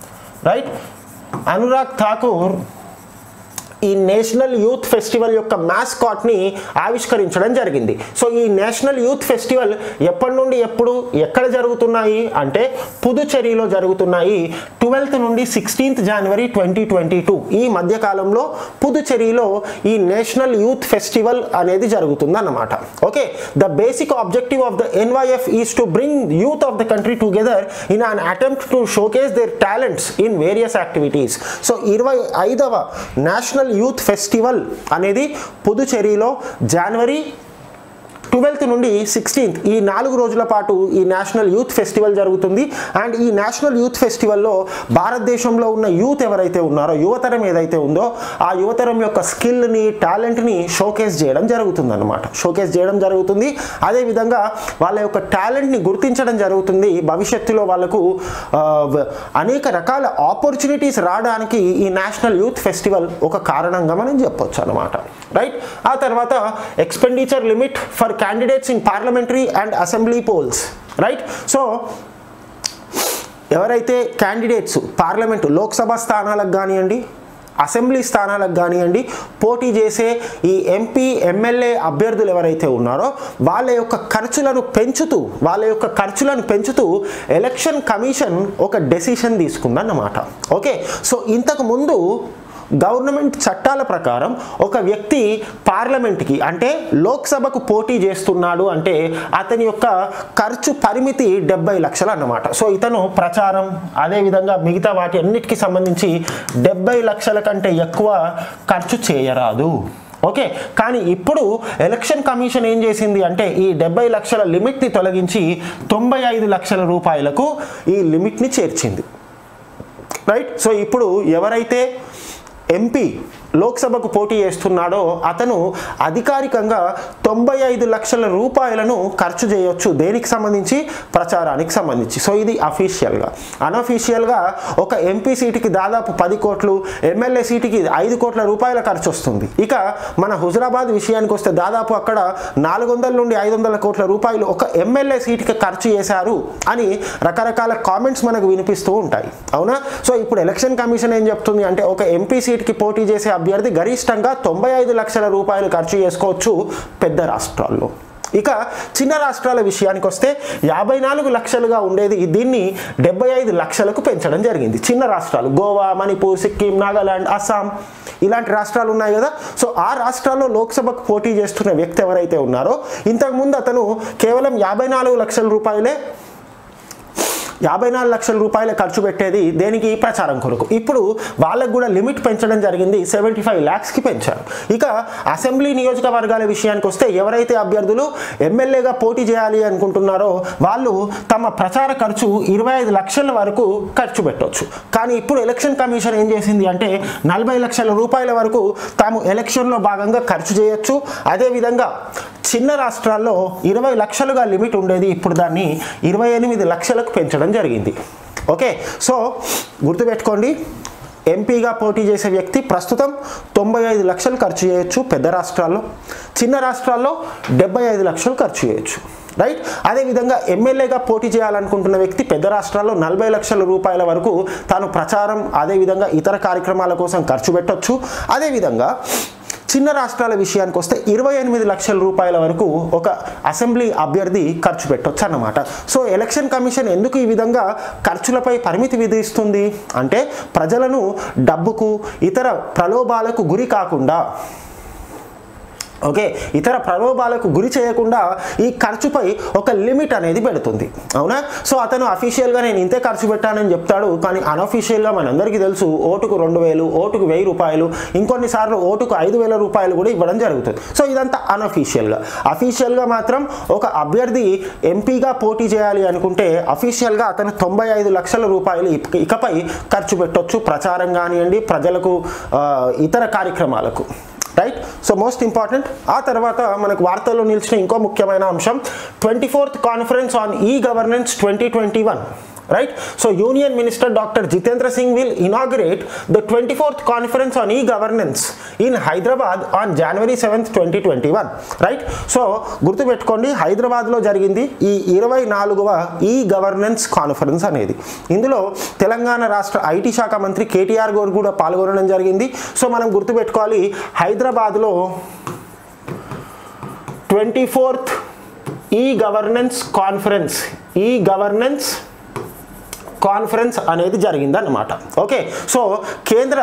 right Anurag Thakur ఈ నేషనల్ యూత్ ఫెస్టివల్ యొక్క మ్యాస్కాట్ని ఆవిష్కరించడం జరిగింది సో ఈ నేషనల్ యూత్ ఫెస్టివల్ ఎప్పటి నుండి ఎప్పుడు ఎక్కడ జరుగుతున్నాయి అంటే పుదుచ్చేరిలో జరుగుతున్నాయి ట్వెల్త్ నుండి sixteenth January twenty twenty two ఈ మధ్యకాలంలో పుదుచ్చేరిలో ఈ నేషనల్ యూత్ ఫెస్టివల్ అనేది జరుగుతుంది అన్నమాట okay the basic objective of the NYF is to bring youth of the country together in an attempt to showcase their talents in various activities so ఇరవై ఐదవ నేషనల్ యూత్ ఫెస్టివల్ అనేది పుదుచ్చేరిలో జనవరి ట్వెల్త్ నుండి సిక్స్టీన్త్ ఈ నాలుగు రోజుల పాటు ఈ నేషనల్ యూత్ ఫెస్టివల్ జరుగుతుంది అండ్ ఈ నేషనల్ యూత్ ఫెస్టివల్లో భారతదేశంలో ఉన్న యూత్ ఎవరైతే ఉన్నారో యువతరం ఏదైతే ఉందో ఆ యువతరం యొక్క స్కిల్ని టాలెంట్ని షోకేస్ చేయడం జరుగుతుంది అనమాట షోకేస్ చేయడం జరుగుతుంది అదేవిధంగా వాళ్ళ యొక్క టాలెంట్ని గుర్తించడం జరుగుతుంది భవిష్యత్తులో వాళ్ళకు ఆ, వ- అనేక రకాల ఆపర్చునిటీస్ రావడానికి ఈ నేషనల్ యూత్ ఫెస్టివల్ ఒక కారణంగా మనం చెప్పొచ్చు అనమాట రైట్ ఆ తర్వాత expenditure limit for candidates in parliamentary and assembly polls right so ఎవరైతే క్యాండిడేట్స్ పార్లమెంటు లోక్సభ స్థానాలకు కానివ్వండి అసెంబ్లీ స్థానాలకు కానివ్వండి పోటీ చేసే ఈ ఎంపీ ఎమ్మెల్యే అభ్యర్థులు ఎవరైతే ఉన్నారో వాళ్ళ యొక్క ఖర్చులను పెంచుతూ వాళ్ళ యొక్క ఖర్చులను పెంచుతూ ఎలక్షన్ కమిషన్ ఒక డెసిషన్ తీసుకుందన్నమాట ఓకే సో ఇంతకు ముందు గవర్నమెంట్ చట్టాల ప్రకారం ఒక వ్యక్తి పార్లమెంట్కి అంటే లోక్సభకు పోటీ చేస్తున్నాడు అంటే అతని యొక్క ఖర్చు పరిమితి డెబ్బై లక్షలు అన్నమాట సో ఇతను ప్రచారం అదేవిధంగా మిగతా వాటి అన్నిటికీ సంబంధించి డెబ్బై లక్షల కంటే ఎక్కువ ఖర్చు చేయరాదు ఓకే కానీ ఇప్పుడు ఎలక్షన్ కమిషన్ ఏం చేసింది అంటే ఈ డెబ్బై లక్షల లిమిట్ని తొలగించి తొంభై ఐదు లక్షల రూపాయలకు ఈ లిమిట్ని చేర్చింది రైట్ సో ఇప్పుడు ఎవరైతే ఎంపీ లోక్సభకు పోటీ చేస్తున్నాడో అతను అధికారికంగా తొంభై ఐదు లక్షల రూపాయలను ఖర్చు చేయొచ్చు దేనికి సంబంధించి ప్రచారానికి సంబంధించి సో ఇది అఫీషియల్గా అనఫీషియల్గా ఒక ఎంపీ సీటుకి దాదాపు పది కోట్లు ఎమ్మెల్యే సీటుకి ఐదు కోట్ల రూపాయల ఖర్చు వస్తుంది ఇక మన హుజరాబాద్ విషయానికి వస్తే దాదాపు అక్కడ నాలుగు వందల నుండి ఐదు వందల కోట్ల రూపాయలు ఒక ఎమ్మెల్యే సీటుకి ఖర్చు చేశారు అని రకరకాల కామెంట్స్ మనకు వినిపిస్తూ ఉంటాయి అవునా సో ఇప్పుడు ఎలక్షన్ కమిషన్ ఏం చెప్తుంది అంటే ఒక ఎంపీ సీట్కి పోటీ చేసే అభ్యర్థి గరిష్టంగా తొంభై ఐదు లక్షల రూపాయలు ఖర్చు చేసుకోవచ్చు పెద్ద రాష్ట్రాల్లో ఇక చిన్న రాష్ట్రాల విషయానికి వస్తే యాభై నాలుగు లక్షలుగా ఉండేది దీన్ని డెబ్బై ఐదు లక్షలకు పెంచడం జరిగింది చిన్న రాష్ట్రాలు గోవా మణిపూర్ సిక్కిం నాగాలాండ్ అస్సాం ఇలాంటి రాష్ట్రాలు ఉన్నాయి కదా సో ఆ రాష్ట్రాల్లో లోక్సభకు పోటీ చేస్తున్న వ్యక్తి ఎవరైతే ఉన్నారో ఇంతకుముందు అతను కేవలం యాభై నాలుగు లక్షల రూపాయలే యాభై నాలుగు లక్షల రూపాయలు ఖర్చు పెట్టేది దేనికి ప్రచారం కొరకు ఇప్పుడు వాళ్ళకు కూడా లిమిట్ పెంచడం జరిగింది సెవెంటీ ఫైవ్ ల్యాక్స్కి పెంచారు ఇక అసెంబ్లీ నియోజకవర్గాల విషయానికి వస్తే ఎవరైతే అభ్యర్థులు ఎమ్మెల్యేగా పోటీ చేయాలి అనుకుంటున్నారో వాళ్ళు తమ ప్రచార ఖర్చు ఇరవై ఐదు లక్షల వరకు ఖర్చు పెట్టవచ్చు కానీ ఇప్పుడు ఎలక్షన్ కమిషన్ ఏం చేసింది అంటే నలభై లక్షల రూపాయల వరకు తాము ఎలక్షన్లో భాగంగా ఖర్చు చేయొచ్చు అదేవిధంగా చిన్న రాష్ట్రాల్లో ఇరవై లక్షలుగా లిమిట్ ఉండేది ఇప్పుడు దాన్ని ఇరవై ఎనిమిది లక్షలకు పెంచడం జరిగింది ఓకే సో గుర్తుపెట్టుకోండి ఎంపీగా పోటీ చేసే వ్యక్తి ప్రస్తుతం తొంభై ఐదు లక్షలు ఖర్చు చేయొచ్చు పెద్ద రాష్ట్రాల్లో చిన్న రాష్ట్రాల్లో డెబ్బై ఐదు లక్షలు ఖర్చు చేయొచ్చు రైట్ అదేవిధంగా ఎమ్మెల్యేగా పోటీ చేయాలనుకుంటున్న వ్యక్తి పెద్ద రాష్ట్రాల్లో నలభై లక్షల రూపాయల వరకు తాను ప్రచారం అదేవిధంగా ఇతర కార్యక్రమాల కోసం ఖర్చు పెట్టొచ్చు అదేవిధంగా చిన్న రాష్ట్రాల విషయానికి వస్తే ఇరవై ఎనిమిది లక్షల రూపాయల వరకు ఒక అసెంబ్లీ అభ్యర్థి ఖర్చు పెట్టొచ్చు అన్నమాట సో ఎలక్షన్ కమిషన్ ఎందుకు ఈ విధంగా ఖర్చులపై పరిమితి విధిస్తుంది అంటే ప్రజలను డబ్బుకు ఇతర ప్రలోభాలకు గురి కాకుండా ఓకే ఇతర ప్రలోభాలకు గురి చేయకుండా ఈ ఖర్చుపై ఒక లిమిట్ అనేది పెడుతుంది అవునా సో అతను అఫీషియల్గా నేను ఇంతే ఖర్చు పెట్టానని చెప్తాడు కానీ అన్అఫీషియల్గా మనందరికీ తెలుసు ఓటుకు రెండు వేలు ఓటుకు వెయ్యి రూపాయలు ఇంకొన్నిసార్లు ఓటుకు ఐదు వేల రూపాయలు కూడా ఇవ్వడం జరుగుతుంది సో ఇదంతా అన్అఫీషియల్గా అఫీషియల్గా మాత్రం ఒక అభ్యర్థి ఎంపీగా పోటీ చేయాలి అనుకుంటే అఫీషియల్గా అతను తొంభై ఐదు లక్షల రూపాయలు ఇక- ఇకపై ఖర్చు పెట్టొచ్చు ప్రచారం కానివ్వండి ప్రజలకు ఆ, ఇతర కార్యక్రమాలకు రైట్ సో మోస్ట్ ఇంపార్టెంట్ ఆ తర్వాత మనకు వార్తల్లో నిలిచిన ఇంకో ముఖ్యమైన అంశం twenty fourth conference on e governance twenty twenty one right so union minister dr jitendra singh will inaugurate the 24th conference on e-governance in hyderabad on january 7th 2021 right so గుర్తుపెట్టుకోండి హైదరాబాద్లో జరిగింది ఈ ఇరవై నాలుగవ ఈ గవర్నెన్స్ కాన్ఫరెన్స్ అనేది ఇందులో తెలంగాణ రాష్ట్ర ఐటీ శాఖ మంత్రి కేటీఆర్ గారు కూడా పాల్గొనడం జరిగింది సో మనం గుర్తుపెట్టుకోవాలి హైదరాబాద్లో twenty fourth e governance conference e governance conference అనేది జరిగిందన్నమాట ఓకే సో కేంద్ర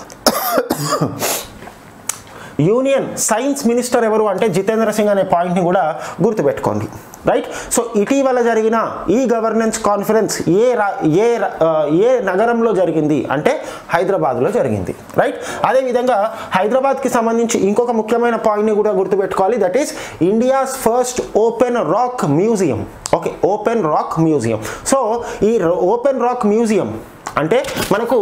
యూనియన్ సైన్స్ మినిస్టర్ ఎవరు అంటే జితేంద్ర సింగ్ అనే పాయింట్ని కూడా గుర్తుపెట్టుకోండి రైట్ సో ఇటీవల జరిగిన ఈ గవర్నెన్స్ కాన్ఫరెన్స్ ఏ రా ఏ రా- ఆ, ఏ నగరంలో జరిగింది అంటే హైదరాబాద్లో జరిగింది రైట్ అదేవిధంగా హైదరాబాద్కి సంబంధించి ఇంకొక ముఖ్యమైన పాయింట్ని కూడా గుర్తుపెట్టుకోవాలి that is India's first open rock museum okay open rock museum so ఈ ఓపెన్ రాక్ మ్యూజియం అంటే మనకు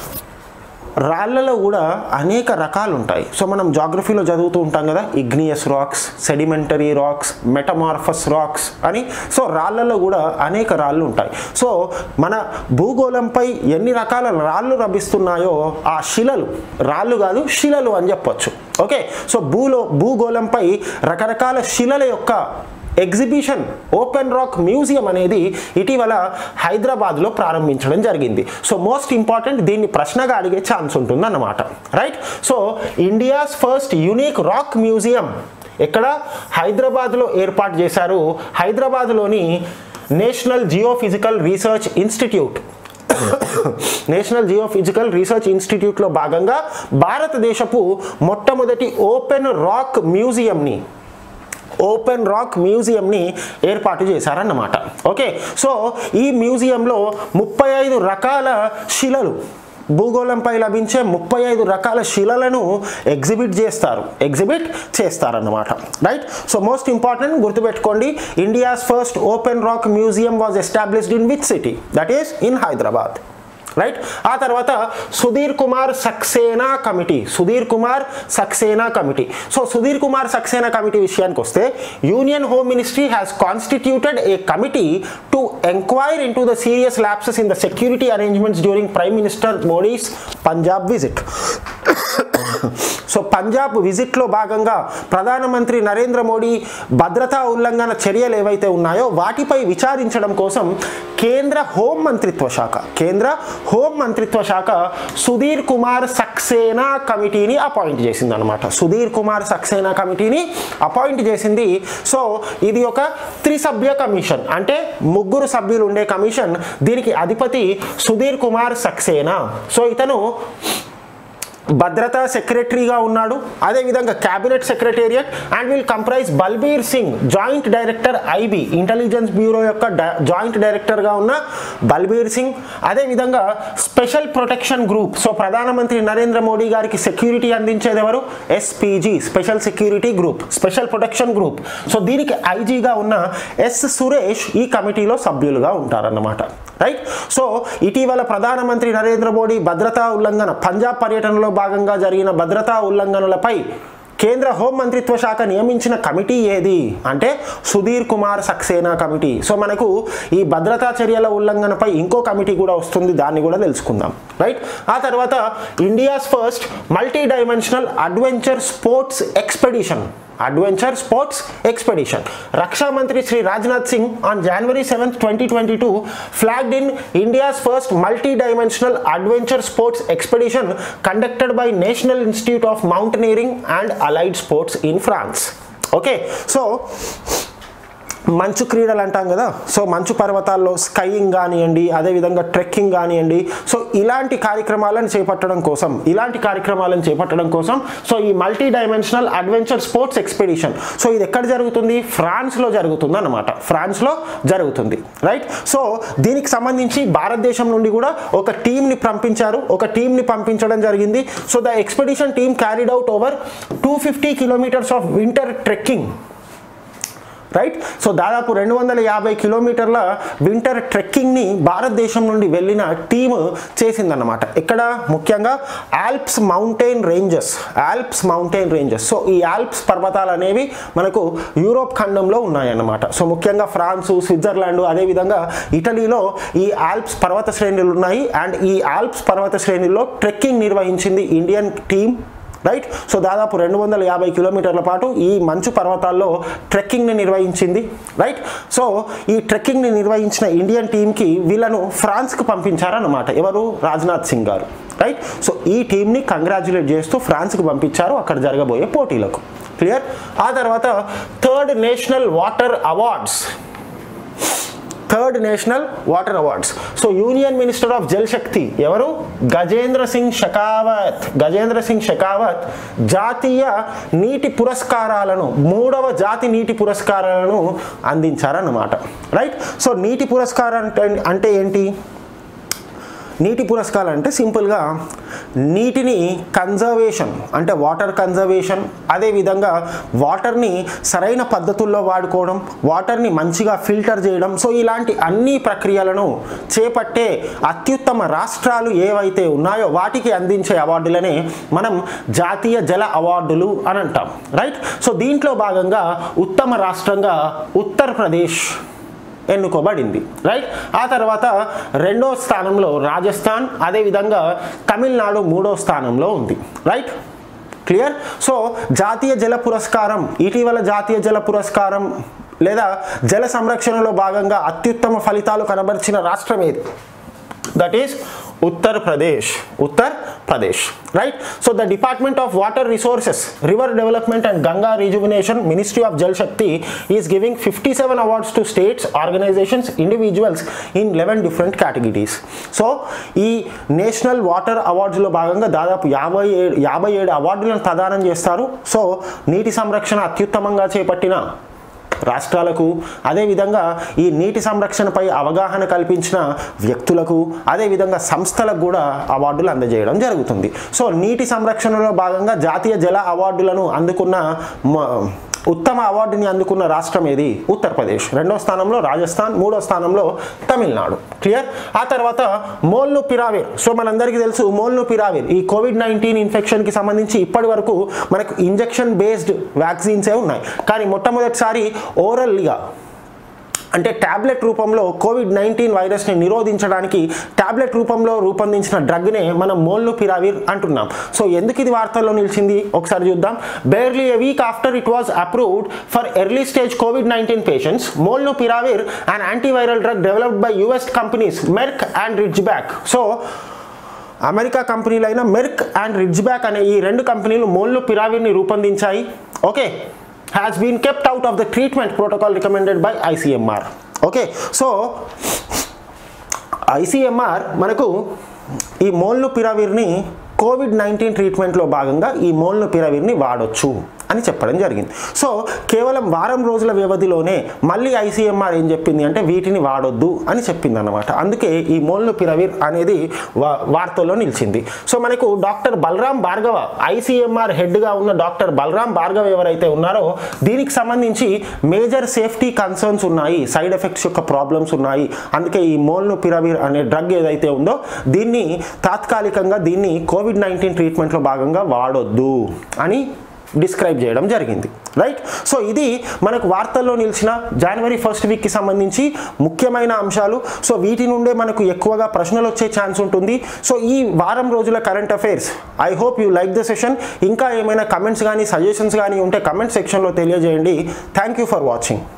రాళ్ళలో కూడా అనేక రకాలు ఉంటాయి సో మనం జాగ్రఫీలో చదువుతూ ఉంటాం కదా igneous rocks sedimentary rocks metamorphic rocks అని సో రాళ్ళలో కూడా అనేక రాళ్ళు ఉంటాయి సో మన భూగోళంపై ఎన్ని రకాల రాళ్ళు లభిస్తున్నాయో ఆ శిలలు రాళ్ళు కాదు శిలలు అని చెప్పొచ్చు ఓకే సో భూలో భూగోళంపై రకరకాల శిలల యొక్క ఎగ్జిబిషన్ ఓపెన్ రాక్ మ్యూజియం అనేది ఇటీవల హైదరాబాద్లో ప్రారంభించడం జరిగింది సో మోస్ట్ ఇంపార్టెంట్ దీన్ని ప్రశ్నగా అడిగే ఛాన్స్ ఉంటుందన్నమాట right so India's first unique rock museum ఎక్కడ హైదరాబాద్లో ఏర్పాటు చేశారు హైదరాబాద్లోని national geophysical research institute national geophysical research ఇన్స్టిట్యూట్లో భాగంగా భారతదేశపు మొట్టమొదటి ఓపెన్ రాక్ మ్యూజియంని ఓపెన్ రాక్ మ్యూజియంని ఏర్పాటు చేశారన్నమాట ఓకే సో ఈ మ్యూజియంలో ముప్పై ఐదు రకాల శిలలు భూగోళంపై లభించే ముప్పై ఐదు రకాల శిలలను ఎగ్జిబిట్ చేస్తారు ఎగ్జిబిట్ చేస్తారన్నమాట రైట్ సో మోస్ట్ ఇంపార్టెంట్ గుర్తుపెట్టుకోండి India's first open rock museum was established in which city that is in Hyderabad right ఆ తర్వాత Sudhir Kumar Saxena committee Sudhir Kumar Saxena committee so Sudhir Kumar Saxena committee విషయానికి వస్తే union home ministry has constituted a committee to enquire into the serious lapses in the security arrangements during prime minister Modi's Punjab visit so Punjab విజిట్లో భాగంగా ప్రధానమంత్రి నరేంద్ర మోడీ భద్రతా ఉల్లంఘన చర్యలు ఏవైతే ఉన్నాయో వాటిపై విచారించడం కోసం కేంద్ర హోం మంత్రిత్వ శాఖ కేంద్ర హోం మంత్రిత్వ శాఖ సుధీర్ కుమార్ సక్సేనా కమిటీని అపాయింట్ చేసింది అనమాట సుధీర్ కుమార్ సక్సేనా కమిటీని అపాయింట్ చేసింది సో ఇది ఒక త్రిసభ్య కమిషన్ అంటే ముగ్గురు సభ్యులు ఉండే కమిషన్ దీనికి అధిపతి సుధీర్ కుమార్ సక్సేనా సో ఇతను భద్రతా సెక్రటరీగా ఉన్నాడు అదేవిధంగా cabinet secretariat and will comprise Balbir Singh joint director IB intelligence bureau యొక్క జాయింట్ డైరెక్టర్గా ఉన్న బల్బీర్ సింగ్ అదేవిధంగా స్పెషల్ ప్రొటెక్షన్ గ్రూప్ సో ప్రధానమంత్రి నరేంద్ర మోడీ గారికి సెక్యూరిటీ అందించేది ఎవరు SPG special security group special protection group so దీనికి ఐజీగా ఉన్న ఎస్ సురేష్ ఈ కమిటీలో సభ్యులుగా ఉంటారన్నమాట రైట్ సో ఇటీవల ప్రధానమంత్రి నరేంద్ర మోడీ భద్రతా ఉల్లంఘన పంజాబ్ పర్యటనలో భాగంగా జరిగిన భద్రతా ఉల్లంఘనలపై కేంద్ర హోం మంత్రిత్వ శాఖ నియమించిన కమిటీ ఏది అంటే సుధీర్ కుమార్ సక్సేనా కమిటీ సో మనకు ఈ భద్రతా చర్యల ఉల్లంఘనపై ఇంకో కమిటీ కూడా వస్తుంది దాన్ని కూడా తెలుసుకుందాం రైట్ ఆ తర్వాత India's first multi dimensional adventure sports expedition adventure sports expedition Raksha Mantri Shri Rajnath Singh on January seventh twenty twenty two flagged in India's first multi dimensional adventure sports expedition conducted by national institute of mountaineering and allied sports in France okay so మంచు క్రీడలు అంటాం కదా సో మంచు పర్వతాల్లో స్కైయింగ్ కానివ్వండి అదేవిధంగా ట్రెక్కింగ్ కానివ్వండి సో ఇలాంటి కార్యక్రమాలను చేపట్టడం కోసం ఇలాంటి కార్యక్రమాలను చేపట్టడం కోసం సో ఈ multi dimensional adventure sports expedition so ఇది ఎక్కడ జరుగుతుంది ఫ్రాన్స్లో జరుగుతుంది అనమాట ఫ్రాన్స్లో జరుగుతుంది రైట్ సో దీనికి సంబంధించి భారతదేశం నుండి కూడా ఒక టీంని పంపించారు ఒక టీంని పంపించడం జరిగింది so the expedition team carried out over two fifty kilometres of winter trekking right so దాదాపు రెండు వందల యాభై కిలోమీటర్ల వింటర్ ట్రెక్కింగ్ని భారతదేశం నుండి వెళ్ళిన టీమ్ చేసిందన్నమాట ఇక్కడ ముఖ్యంగా Alps mountain ranges Alps mountain ranges so ఈ ఆల్ప్స్ పర్వతాలు అనేవి మనకు యూరోప్ ఖండంలో ఉన్నాయన్నమాట సో ముఖ్యంగా ఫ్రాన్సు స్విట్జర్లాండ్ అదేవిధంగా ఇటలీలో ఈ ఆల్ప్స్ పర్వత శ్రేణులు ఉన్నాయి అండ్ ఈ ఆల్ప్స్ పర్వత శ్రేణుల్లో ట్రెక్కింగ్ నిర్వహించింది ఇండియన్ టీమ్ రైట్ సో దాదాపు రెండు వందల యాభై కిలోమీటర్ల పాటు ఈ మంచు పర్వతాల్లో ట్రెక్కింగ్ని నిర్వహించింది రైట్ సో ఈ ట్రెక్కింగ్ని నిర్వహించిన ఇండియన్ టీంకి వీళ్ళను ఫ్రాన్స్కి పంపించారన్నమాట ఎవరు రాజ్నాథ్ సింగ్ గారు రైట్ సో ఈ టీంని కంగ్రాచులేట్ చేస్తూ ఫ్రాన్స్కి పంపించారు అక్కడ జరగబోయే పోటీలకు క్లియర్ ఆ తర్వాత third national water awards third national water awards so union minister of Jal Shakti ఎవరు గజేంద్ర సింగ్ షెకావత్ గజేంద్ర సింగ్ షెకావత్ జాతీయ నీటి పురస్కారాలను మూడవ జాతి నీటి పురస్కారాలను అందించారన్నమాట రైట్ సో నీటి పురస్కారం అంటే అంటే ఏంటి నీటి పురస్కారం అంటే సింపుల్గా నీటిని కన్జర్వేషన్ అంటే వాటర్ కన్జర్వేషన్ అదేవిధంగా వాటర్ని సరైన పద్ధతుల్లో వాడుకోవడం వాటర్ని మంచిగా ఫిల్టర్ చేయడం సో ఇలాంటి అన్ని ప్రక్రియలను చేపట్టే అత్యుత్తమ రాష్ట్రాలు ఏవైతే ఉన్నాయో వాటికి అందించే అవార్డులనే మనం జాతీయ జల అవార్డులు అని అంటాం రైట్ సో దీంట్లో భాగంగా ఉత్తమ రాష్ట్రంగా ఉత్తరప్రదేశ్ ఎన్నుకోబడింది రైట్ ఆ తర్వాత రెండో స్థానంలో రాజస్థాన్ అదేవిధంగా తమిళనాడు మూడో స్థానంలో ఉంది రైట్ క్లియర్ సో జాతీయ జల పురస్కారం ఇటీవల జాతీయ జల పురస్కారం లేదా జల సంరక్షణలో భాగంగా అత్యుత్తమ ఫలితాలు కనబరిచిన రాష్ట్రం ఏది that is Uttar Pradesh Uttar Pradesh right so the department of water resources river development and Ganga rejuvenation ministry of Jal Shakti is giving fifty seven awards to states organisations individuals in eleven different categories so ఈ నేషనల్ వాటర్ అవార్డ్స్లో భాగంగా దాదాపు యాభై ఏడు యాభై ఏడు అవార్డులను ప్రదానం చేస్తారు సో నీటి సంరక్షణ అత్యుత్తమంగా చేపట్టిన రాష్ట్రాలకు అదేవిధంగా ఈ నీటి సంరక్షణపై అవగాహన కల్పించిన వ్యక్తులకు అదేవిధంగా సంస్థలకు కూడా అవార్డులు అందజేయడం జరుగుతుంది సో నీటి సంరక్షణలో భాగంగా జాతీయ జల అవార్డులను అందుకున్న మ- ఉత్తమ అవార్డుని అందుకున్న రాష్ట్రం ఏది ఉత్తరప్రదేశ్ రెండో స్థానంలో రాజస్థాన్ మూడో స్థానంలో తమిళనాడు క్లియర్ ఆ తర్వాత మోల్ను పిరావిర్ సో మనందరికీ తెలుసు మోల్ను పిరావిర్ ఈ కోవిడ్ నైన్టీన్ ఇన్ఫెక్షన్కి సంబంధించి ఇప్పటి వరకు మనకు ఇంజెక్షన్ బేస్డ్ వ్యాక్సిన్సే ఉన్నాయి కానీ మొట్టమొదటిసారి ఓరల్గా అంటే ట్యాబ్లెట్ రూపంలో కోవిడ్ నైన్టీన్ వైరస్ని నిరోధించడానికి ట్యాబ్లెట్ రూపంలో రూపొందించిన డ్రగ్నే మనం మోల్ను పిరావిర్ అంటున్నాం సో ఎందుకు ఇది వార్తల్లో నిలిచింది ఒకసారి చూద్దాం barely a week after it was approved for early stage COVID nineteen patients molnupiravir and antiviral drug developed by US companies Merck and Ridgeback so America కంపెనీలైన మెర్క్ అండ్ రిచ్ బ్యాక్ అనే ఈ రెండు కంపెనీలు మోల్ను పిరావిర్ని రూపొందించాయి okay has been kept out of the treatment protocol recommended by ICMR okay so ICMR మనకు ఈ మోల్ను పిరావిర్ని కోవిడ్ నైన్టీన్ ట్రీట్మెంట్లో భాగంగా ఈ మోల్ను పిరావిర్ని వాడొచ్చు అని చెప్పడం జరిగింది సో కేవలం వారం రోజుల వ్యవధిలోనే మళ్ళీ ఐసీఎంఆర్ ఏం చెప్పింది అంటే వీటిని వాడొద్దు అని చెప్పింది అనమాట అందుకే ఈ మోల్ను పిరవిర్ అనేది వా- వార్తల్లో నిలిచింది సో మనకు డాక్టర్ బలరాం భార్గవ ఐసీఎంఆర్ హెడ్గా ఉన్న డాక్టర్ బలరాం భార్గవ్ ఎవరైతే ఉన్నారో దీనికి సంబంధించి మేజర్ సేఫ్టీ కన్సర్న్స్ ఉన్నాయి సైడ్ ఎఫెక్ట్స్ యొక్క ప్రాబ్లమ్స్ ఉన్నాయి అందుకే ఈ మోల్ను పిరవిర్ అనే డ్రగ్ ఏదైతే ఉందో దీన్ని తాత్కాలికంగా దీన్ని కోవిడ్ నైన్టీన్ ట్రీట్మెంట్లో భాగంగా వాడొద్దు అని డిస్క్రైబ్ చేయడం జరిగింది రైట్ సో ఇది మనకు వార్తల్లో నిలిచిన జనవరి ఫస్ట్ వీక్కి సంబంధించి ముఖ్యమైన అంశాలు సో వీటి నుండే మనకు ఎక్కువగా ప్రశ్నలు వచ్చే ఛాన్స్ ఉంటుంది సో ఈ వారం రోజుల current affairs I hope you like the session ఇంకా ఏమైనా కమెంట్స్ కానీ సజెషన్స్ కానీ ఉంటే కమెంట్ సెక్షన్లో తెలియజేయండి థ్యాంక్ యూ ఫర్ వాచింగ్